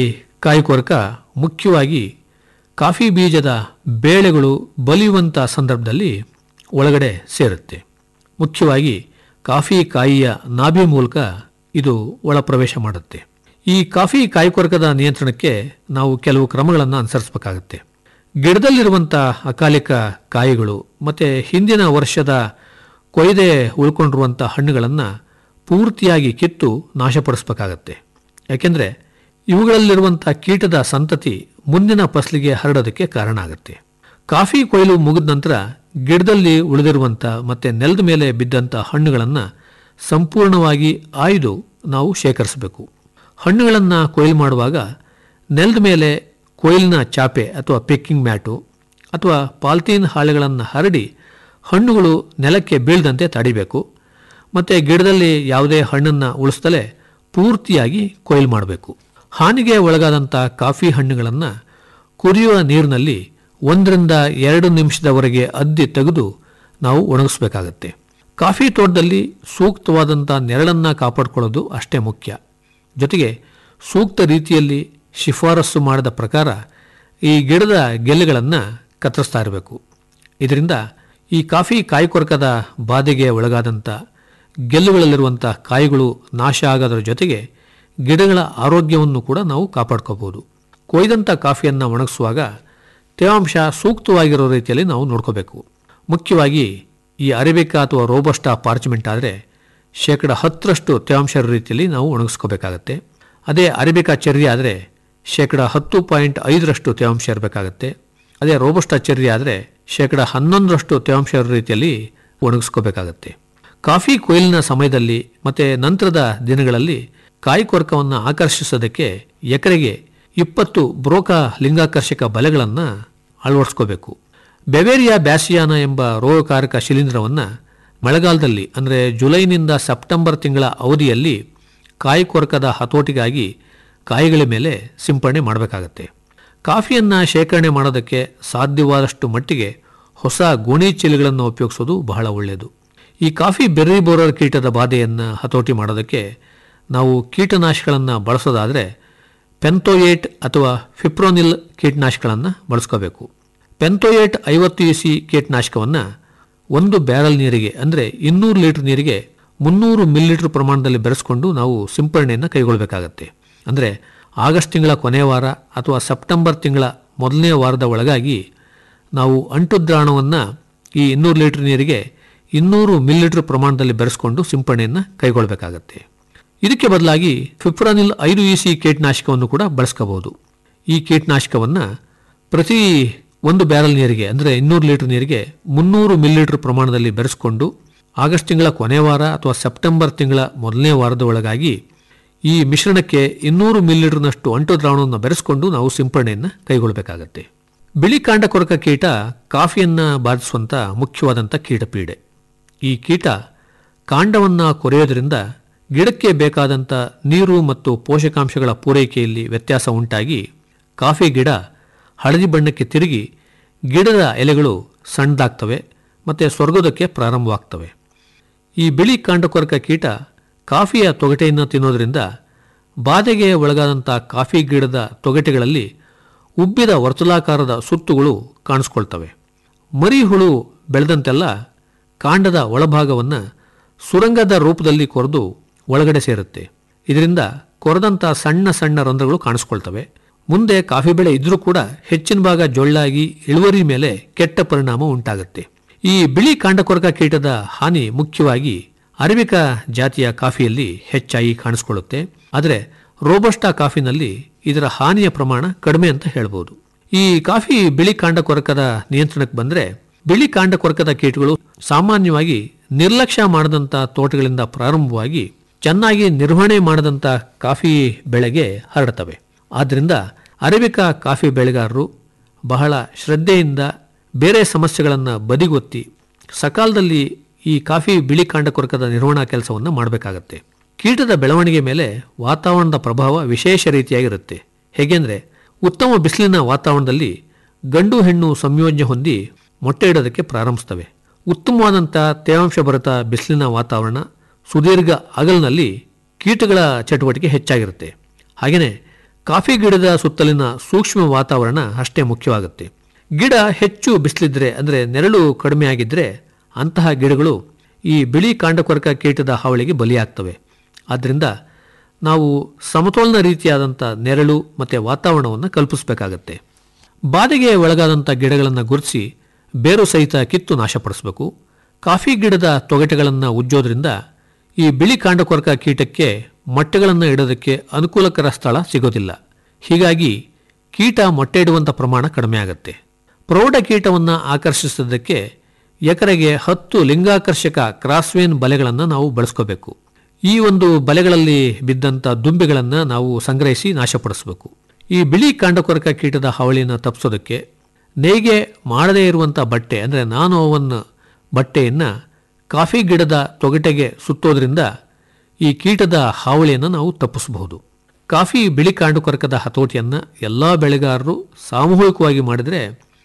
ಕಾಯಿಕೊರಕ ಮುಖ್ಯವಾಗಿ ಕಾಫಿ ಬೀಜದ ಬೇಳೆಗಳು ಬಲಿಯುವಂಥ ಸಂದರ್ಭದಲ್ಲಿ ಒಳಗಡೆ ಸೇರುತ್ತೆ ಮುಖ್ಯವಾಗಿ ಕಾಫಿ ಕಾಯಿಯ ನಾಭಿ ಮೂಲಕ ಇದು ಒಳ ಪ್ರವೇಶ ಮಾಡುತ್ತೆ ಈ ಕಾಫಿ ಕಾಯಿಕೊರಕದ ನಿಯಂತ್ರಣಕ್ಕೆ ನಾವು ಕೆಲವು ಕ್ರಮಗಳನ್ನು ಅನುಸರಿಸಬೇಕಾಗುತ್ತೆ ಗಿಡದಲ್ಲಿರುವಂಥ ಅಕಾಲಿಕ ಕಾಯಿಗಳು ಮತ್ತು ಹಿಂದಿನ ವರ್ಷದ ಕೊಯ್ದೆ ಉಳ್ಕೊಂಡಿರುವಂಥ ಹಣ್ಣುಗಳನ್ನು ಪೂರ್ತಿಯಾಗಿ ಕಿತ್ತು ನಾಶಪಡಿಸಬೇಕಾಗತ್ತೆ ಯಾಕೆಂದರೆ ಇವುಗಳಲ್ಲಿರುವಂಥ ಕೀಟದ ಸಂತತಿ ಮುಂದಿನ ಫಸಲಿಗೆ ಹರಡೋದಕ್ಕೆ ಕಾರಣ ಆಗುತ್ತೆ ಕಾಫಿ ಕೊಯ್ಲು ಮುಗಿದ ನಂತರ ಗಿಡದಲ್ಲಿ ಉಳಿದಿರುವಂಥ ಮತ್ತು ನೆಲದ ಮೇಲೆ ಬಿದ್ದಂಥ ಹಣ್ಣುಗಳನ್ನು ಸಂಪೂರ್ಣವಾಗಿ ಆಯ್ದು ನಾವು ಶೇಖರಿಸಬೇಕು ಹಣ್ಣುಗಳನ್ನು ಕೊಯ್ಲು ಮಾಡುವಾಗ ನೆಲದ ಮೇಲೆ ಕೊಯ್ಲಿನ ಚಾಪೆ ಅಥವಾ ಪಿಕ್ಕಿಂಗ್ ಮ್ಯಾಟು ಅಥವಾ ಪಾಲ್ತೀನ್ ಹಾಳೆಗಳನ್ನು ಹರಡಿ ಹಣ್ಣುಗಳು ನೆಲಕ್ಕೆ ಬೀಳದಂತೆ ತಡಿಬೇಕು ಮತ್ತು ಗಿಡದಲ್ಲಿ ಯಾವುದೇ ಹಣ್ಣನ್ನು ಉಳಿಸ್ದಲೇ ಪೂರ್ತಿಯಾಗಿ ಕೊಯ್ಲು ಮಾಡಬೇಕು ಹಾನಿಗೆ ಒಳಗಾದಂಥ ಕಾಫಿ ಹಣ್ಣುಗಳನ್ನು ಕುದಿಯುವ ನೀರಿನಲ್ಲಿ ಒಂದರಿಂದ ಎರಡು ನಿಮಿಷದವರೆಗೆ ಅದ್ದಿ ತೆಗೆದು ನಾವು ಒಣಗಿಸ್ಬೇಕಾಗತ್ತೆ ಕಾಫಿ ತೋಟದಲ್ಲಿ ಸೂಕ್ತವಾದಂಥ ನೆರಳನ್ನು ಕಾಪಾಡಿಕೊಳ್ಳೋದು ಅಷ್ಟೇ ಮುಖ್ಯ ಜೊತೆಗೆ ಸೂಕ್ತ ರೀತಿಯಲ್ಲಿ ಶಿಫಾರಸು ಮಾಡಿದ ಪ್ರಕಾರ ಈ ಗಿಡದ ಗೆಲ್ಲೆಗಳನ್ನು ಕತ್ತರಿಸ್ತಾ ಇರಬೇಕು ಇದರಿಂದ ಈ ಕಾಫಿ ಕಾಯಿಕೊರಕದ ಬಾಧೆಗೆ ಒಳಗಾದಂಥ ಗೆಲ್ಲುಗಳಲ್ಲಿರುವಂಥ ಕಾಯಿಗಳು ನಾಶ ಆಗೋದ್ರ ಜೊತೆಗೆ ಗಿಡಗಳ ಆರೋಗ್ಯವನ್ನು ಕೂಡ ನಾವು ಕಾಪಾಡ್ಕೋಬೋದು ಕೊಯ್ದಂಥ ಕಾಫಿಯನ್ನು ಒಣಗಿಸುವಾಗ ತೇವಾಂಶ ಸೂಕ್ತವಾಗಿರೋ ರೀತಿಯಲ್ಲಿ ನಾವು ನೋಡ್ಕೋಬೇಕು ಮುಖ್ಯವಾಗಿ ಈ ಅರೇಬಿಕಾ ಅಥವಾ ರೋಬಸ್ಟಾ ಪಾರ್ಚ್ಮೆಂಟ್ ಆದರೆ ಶೇಕಡ ಹತ್ತರಷ್ಟು ತೇವಾಂಶ ಇರೋ ರೀತಿಯಲ್ಲಿ ನಾವು ಒಣಗಿಸ್ಕೋಬೇಕಾಗತ್ತೆ ಅದೇ ಅರೇಬಿಕಾ ಚೆರ್ರಿ ಆದರೆ ಶೇಕಡ ಹತ್ತು ಪಾಯಿಂಟ್ ಐದರಷ್ಟು ತೇವಾಂಶ ಇರಬೇಕಾಗತ್ತೆ ಅದೇ ರೋಬಸ್ಟಾ ಚೆರ್ರಿ ಆದರೆ ಶೇಕಡ ಹನ್ನೊಂದರಷ್ಟು ತೇವಾಂಶ ಇರೋ ರೀತಿಯಲ್ಲಿ ಒಣಗಿಸ್ಕೋಬೇಕಾಗತ್ತೆ ಕಾಫಿ ಕೊಯ್ಲಿನ ಸಮಯದಲ್ಲಿ ಮತ್ತು ನಂತರದ ದಿನಗಳಲ್ಲಿ ಕಾಯಿಕೊರಕವನ್ನು ಆಕರ್ಷಿಸೋದಕ್ಕೆ ಎಕರೆಗೆ ಇಪ್ಪತ್ತು ಬ್ರೋಕಾ ಲಿಂಗಾಕರ್ಷಕ ಬಲೆಗಳನ್ನು ಅಳವಡಿಸ್ಕೋಬೇಕು ಬೆವೇರಿಯಾ ಬ್ಯಾಸಿಯಾನ ಎಂಬ ರೋಗಕಾರಕ ಶಿಲೀಂಧ್ರವನ್ನು ಮಳೆಗಾಲದಲ್ಲಿ ಅಂದರೆ ಜುಲೈನಿಂದ ಸೆಪ್ಟೆಂಬರ್ ತಿಂಗಳ ಅವಧಿಯಲ್ಲಿ ಕಾಯಿಕೊರಕದ ಹತೋಟಿಗಾಗಿ ಕಾಯಿಗಳ ಮೇಲೆ ಸಿಂಪಡಣೆ ಮಾಡಬೇಕಾಗತ್ತೆ ಕಾಫಿಯನ್ನು ಶೇಖರಣೆ ಮಾಡೋದಕ್ಕೆ ಸಾಧ್ಯವಾದಷ್ಟು ಮಟ್ಟಿಗೆ ಹೊಸ ಗೋಣಿ ಚೀಲಗಳನ್ನು ಉಪಯೋಗಿಸೋದು ಬಹಳ ಒಳ್ಳೆಯದು ಈ ಕಾಫಿ ಬೆರ್ರಿ ಬೋರರ್ ಕೀಟದ ಬಾಧೆಯನ್ನು ಹತೋಟಿ ಮಾಡೋದಕ್ಕೆ ನಾವು ಕೀಟನಾಶಕಗಳನ್ನು ಬಳಸೋದಾದರೆ ಪೆಂತೋಯೇಟ್ ಅಥವಾ ಫಿಪ್ರೋನಿಲ್ ಕೀಟನಾಶಕಗಳನ್ನು ಬಳಸ್ಕೋಬೇಕು ಪೆಂತೋಯೇಟ್ ಐವತ್ತು ಇ ಸಿ ಕೀಟನಾಶಕವನ್ನು ಒಂದು ಬ್ಯಾರಲ್ ನೀರಿಗೆ ಅಂದರೆ ಇನ್ನೂರು ಲೀಟರ್ ನೀರಿಗೆ ಮುನ್ನೂರು ಮಿಲಿಲೀಟರ್ ಪ್ರಮಾಣದಲ್ಲಿ ಬೆರೆಸ್ಕೊಂಡು ನಾವು ಸಿಂಪರಣೆಯನ್ನು ಕೈಗೊಳ್ಳಬೇಕಾಗತ್ತೆ ಅಂದರೆ ಆಗಸ್ಟ್ ತಿಂಗಳ ಕೊನೆಯ ವಾರ ಅಥವಾ ಸೆಪ್ಟೆಂಬರ್ ತಿಂಗಳ ಮೊದಲನೇ ವಾರದ ಒಳಗಾಗಿ ನಾವು ಅಂಟು ದ್ರಾವಣವನ್ನು ಈ ಇನ್ನೂರು ಲೀಟರ್ ನೀರಿಗೆ ಇನ್ನೂರು ಮಿಲಿಲೀಟರ್ ಪ್ರಮಾಣದಲ್ಲಿ ಬೆರೆಸ್ಕೊಂಡು ಸಿಂಪರಣೆಯನ್ನು ಕೈಗೊಳ್ಳಬೇಕಾಗತ್ತೆ ಇದಕ್ಕೆ ಬದಲಾಗಿ ಫಿಪ್ರಾನಿಲ್ ಐದು ಇ ಸಿ ಕೀಟನಾಶಕವನ್ನು ಕೂಡ ಬಳಸ್ಕೋಬಹುದು ಈ ಕೀಟನಾಶಕವನ್ನು ಪ್ರತಿ ಒಂದು ಬ್ಯಾರಲ್ ನೀರಿಗೆ ಅಂದರೆ ಇನ್ನೂರು ಲೀಟರ್ ನೀರಿಗೆ ಮುನ್ನೂರು ಮಿಲಿಲೀಟರ್ ಪ್ರಮಾಣದಲ್ಲಿ ಬೆರೆಸ್ಕೊಂಡು ಆಗಸ್ಟ್ ತಿಂಗಳ ಕೊನೆ ವಾರ ಅಥವಾ ಸೆಪ್ಟೆಂಬರ್ ತಿಂಗಳ ಮೊದಲನೇ ವಾರದ ಒಳಗಾಗಿ ಈ ಮಿಶ್ರಣಕ್ಕೆ ಇನ್ನೂರು ಮಿಲಿಲೀಟರ್ನಷ್ಟು ಅಂಟು ದ್ರಾವಣವನ್ನು ಬೆರೆಸ್ಕೊಂಡು ನಾವು ಸಿಂಪರಣೆಯನ್ನು ಕೈಗೊಳ್ಳಬೇಕಾಗತ್ತೆ ಬಿಳಿ ಕಾಂಡ ಕೊರಕ ಕೀಟ ಕಾಫಿಯನ್ನು ಬಾಧಿಸುವಂಥ ಮುಖ್ಯವಾದಂಥ ಕೀಟಪೀಡೆ ಈ ಕೀಟ ಕಾಂಡವನ್ನು ಕೊರೆಯೋದ್ರಿಂದ ಗಿಡಕ್ಕೆ ಬೇಕಾದಂಥ ನೀರು ಮತ್ತು ಪೋಷಕಾಂಶಗಳ ಪೂರೈಕೆಯಲ್ಲಿ ವ್ಯತ್ಯಾಸ ಉಂಟಾಗಿ ಕಾಫಿ ಗಿಡ ಹಳದಿ ಬಣ್ಣಕ್ಕೆ ತಿರುಗಿ ಗಿಡದ ಎಲೆಗಳು ಸಣ್ಣದಾಗ್ತವೆ ಮತ್ತು ಸ್ವರ್ಗೋದಕ್ಕೆ ಪ್ರಾರಂಭವಾಗ್ತವೆ ಈ ಬಿಳಿ ಕಾಂಡಕೊರಕ ಕೀಟ ಕಾಫಿಯ ತೊಗಟೆಯನ್ನು ತಿನ್ನೋದ್ರಿಂದ ಬಾಧೆಗೆ ಒಳಗಾದಂಥ ಕಾಫಿ ಗಿಡದ ತೊಗಟೆಗಳಲ್ಲಿ ಉಬ್ಬಿದ ವರ್ತುಲಾಕಾರದ ಸುತ್ತುಗಳು ಕಾಣಿಸ್ಕೊಳ್ತವೆ ಮರಿ ಹುಳು ಬೆಳೆದಂತೆಲ್ಲ ಕಾಂಡದ ಒಳಭಾಗವನ್ನು ಸುರಂಗದ ರೂಪದಲ್ಲಿ ಕೊರೆದು ಒಳಗಡೆ ಸೇರುತ್ತೆ ಇದರಿಂದ ಕೊರೆದಂಥ ಸಣ್ಣ ಸಣ್ಣ ರಂಧ್ರಗಳು ಕಾಣಿಸ್ಕೊಳ್ತವೆ ಮುಂದೆ ಕಾಫಿ ಬೆಳೆ ಇದ್ರೂ ಕೂಡ ಹೆಚ್ಚಿನ ಭಾಗ ಜೊಳ್ಳಾಗಿ ಇಳುವರಿ ಮೇಲೆ ಕೆಟ್ಟ ಪರಿಣಾಮ ಉಂಟಾಗುತ್ತೆ ಈ ಬಿಳಿ ಕಾಂಡಕೊರಕ ಕೀಟದ ಹಾನಿ ಮುಖ್ಯವಾಗಿ ಅರೇಬಿಕಾ ಜಾತಿಯ ಕಾಫಿಯಲ್ಲಿ ಹೆಚ್ಚಾಗಿ ಕಾಣಿಸ್ಕೊಳ್ಳುತ್ತೆ ಆದರೆ ರೋಬಸ್ಟಾ ಕಾಫಿನಲ್ಲಿ ಇದರ ಹಾನಿಯ ಪ್ರಮಾಣ ಕಡಿಮೆ ಅಂತ ಹೇಳ್ಬೋದು ಈ ಕಾಫಿ ಬಿಳಿ ಕಾಂಡಕೊರಕದ ನಿಯಂತ್ರಣಕ್ಕೆ ಬಂದರೆ ಬಿಳಿ ಕಾಂಡಕೊರಕದ ಕೀಟಗಳು ಸಾಮಾನ್ಯವಾಗಿ ನಿರ್ಲಕ್ಷ್ಯ ಮಾಡದಂಥ ತೋಟಗಳಿಂದ ಪ್ರಾರಂಭವಾಗಿ ಚೆನ್ನಾಗಿ ನಿರ್ವಹಣೆ ಮಾಡದಂಥ ಕಾಫಿ ಬೆಳೆಗೆ ಹರಡ್ತವೆ ಆದ್ದರಿಂದ ಅರೇಬಿಕಾ ಕಾಫಿ ಬೆಳೆಗಾರರು ಬಹಳ ಶ್ರದ್ಧೆಯಿಂದ ಬೇರೆ ಸಮಸ್ಯೆಗಳನ್ನು ಬದಿಗೊತ್ತಿ ಸಕಾಲದಲ್ಲಿ ಈ ಕಾಫಿ ಬಿಳಿ ಕಾಂಡಕೊರಕದ ನಿರ್ವಹಣಾ ಕೆಲಸವನ್ನು ಮಾಡಬೇಕಾಗತ್ತೆ ಕೀಟದ ಬೆಳವಣಿಗೆ ಮೇಲೆ ವಾತಾವರಣದ ಪ್ರಭಾವ ವಿಶೇಷ ರೀತಿಯಾಗಿರುತ್ತೆ ಹೇಗೆಂದರೆ ಉತ್ತಮ ಬಿಸಿಲಿನ ವಾತಾವರಣದಲ್ಲಿ ಗಂಡು ಹೆಣ್ಣು ಸಂಯೋಜನೆ ಹೊಂದಿ ಮೊಟ್ಟೆ ಇಡೋದಕ್ಕೆ ಪ್ರಾರಂಭಿಸ್ತವೆ ಉತ್ತಮವಾದಂಥ ತೇವಾಂಶ ಭರಿತ ಬಿಸಿಲಿನ ವಾತಾವರಣ ಸುದೀರ್ಘ ಅಗಲಿನಲ್ಲಿ ಕೀಟಗಳ ಚಟುವಟಿಕೆ ಹೆಚ್ಚಾಗಿರುತ್ತೆ ಹಾಗೆಯೇ ಕಾಫಿ ಗಿಡದ ಸುತ್ತಲಿನ ಸೂಕ್ಷ್ಮ ವಾತಾವರಣ ಅಷ್ಟೇ ಮುಖ್ಯವಾಗುತ್ತೆ ಗಿಡ ಹೆಚ್ಚು ಬಿಸಿಲಿದ್ರೆ ಅಂದರೆ ನೆರಳು ಕಡಿಮೆ ಆಗಿದ್ದರೆ ಅಂತಹ ಗಿಡಗಳು ಈ ಬಿಳಿ ಕಾಂಡಕೊರಕ ಕೀಟದ ಹಾವಳಿಗೆ ಬಲಿಯಾಗ್ತವೆ ಆದ್ದರಿಂದ ನಾವು ಸಮತೋಲನ ರೀತಿಯಾದಂಥ ನೆರಳು ಮತ್ತು ವಾತಾವರಣವನ್ನು ಕಲ್ಪಿಸಬೇಕಾಗತ್ತೆ ಬಾಧೆಗೆ ಒಳಗಾದಂಥ ಗಿಡಗಳನ್ನು ಗುರುತಿಸಿ ಬೇರು ಸಹಿತ ಕಿತ್ತು ನಾಶಪಡಿಸಬೇಕು ಕಾಫಿ ಗಿಡದ ತೊಗಟೆಗಳನ್ನು ಉಜ್ಜೋದ್ರಿಂದ ಈ ಬಿಳಿ ಕಾಂಡಕೊರಕ ಕೀಟಕ್ಕೆ ಮೊಟ್ಟೆಗಳನ್ನು ಇಡೋದಕ್ಕೆ ಅನುಕೂಲಕರ ಸ್ಥಳ ಸಿಗೋದಿಲ್ಲ ಹೀಗಾಗಿ ಕೀಟ ಮೊಟ್ಟೆ ಇಡುವಂಥ ಪ್ರಮಾಣ ಕಡಿಮೆ ಆಗುತ್ತೆ ಪ್ರೌಢ ಕೀಟವನ್ನು ಆಕರ್ಷಿಸೋದಕ್ಕೆ ಎಕರೆಗೆ ಹತ್ತು ಲಿಂಗಾಕರ್ಷಕ ಕ್ರಾಸ್ವೇನ್ ಬಲೆಗಳನ್ನು ನಾವು ಬಳಸ್ಕೋಬೇಕು ಈ ಒಂದು ಬಲೆಗಳಲ್ಲಿ ಬಿದ್ದಂಥ ದುಂಬಿಗಳನ್ನು ನಾವು ಸಂಗ್ರಹಿಸಿ ನಾಶಪಡಿಸಬೇಕು ಈ ಬಿಳಿ ಕಾಂಡಕೊರಕ ಕೀಟದ ಹಾವಳಿಯನ್ನು ತಪ್ಪಿಸೋದಕ್ಕೆ ನೇಯ್ಗೆ ಮಾಡದೇ ಇರುವಂಥ ಬಟ್ಟೆ ಅಂದರೆ ನಾನ್ ಓವನ್ ಬಟ್ಟೆಯನ್ನು ಕಾಫಿ ಗಿಡದ ತೊಗಟೆಗೆ ಸುತ್ತೋದ್ರಿಂದ ಈ ಕೀಟದ ಹಾವಳಿಯನ್ನು ನಾವು ತಪ್ಪಿಸಬಹುದು ಕಾಫಿ ಬಿಳಿ ಕಾಂಡುಕೊರಕದ ಹತೋಟಿಯನ್ನು ಎಲ್ಲ ಬೆಳೆಗಾರರು ಸಾಮೂಹಿಕವಾಗಿ ಮಾಡಿದರೆ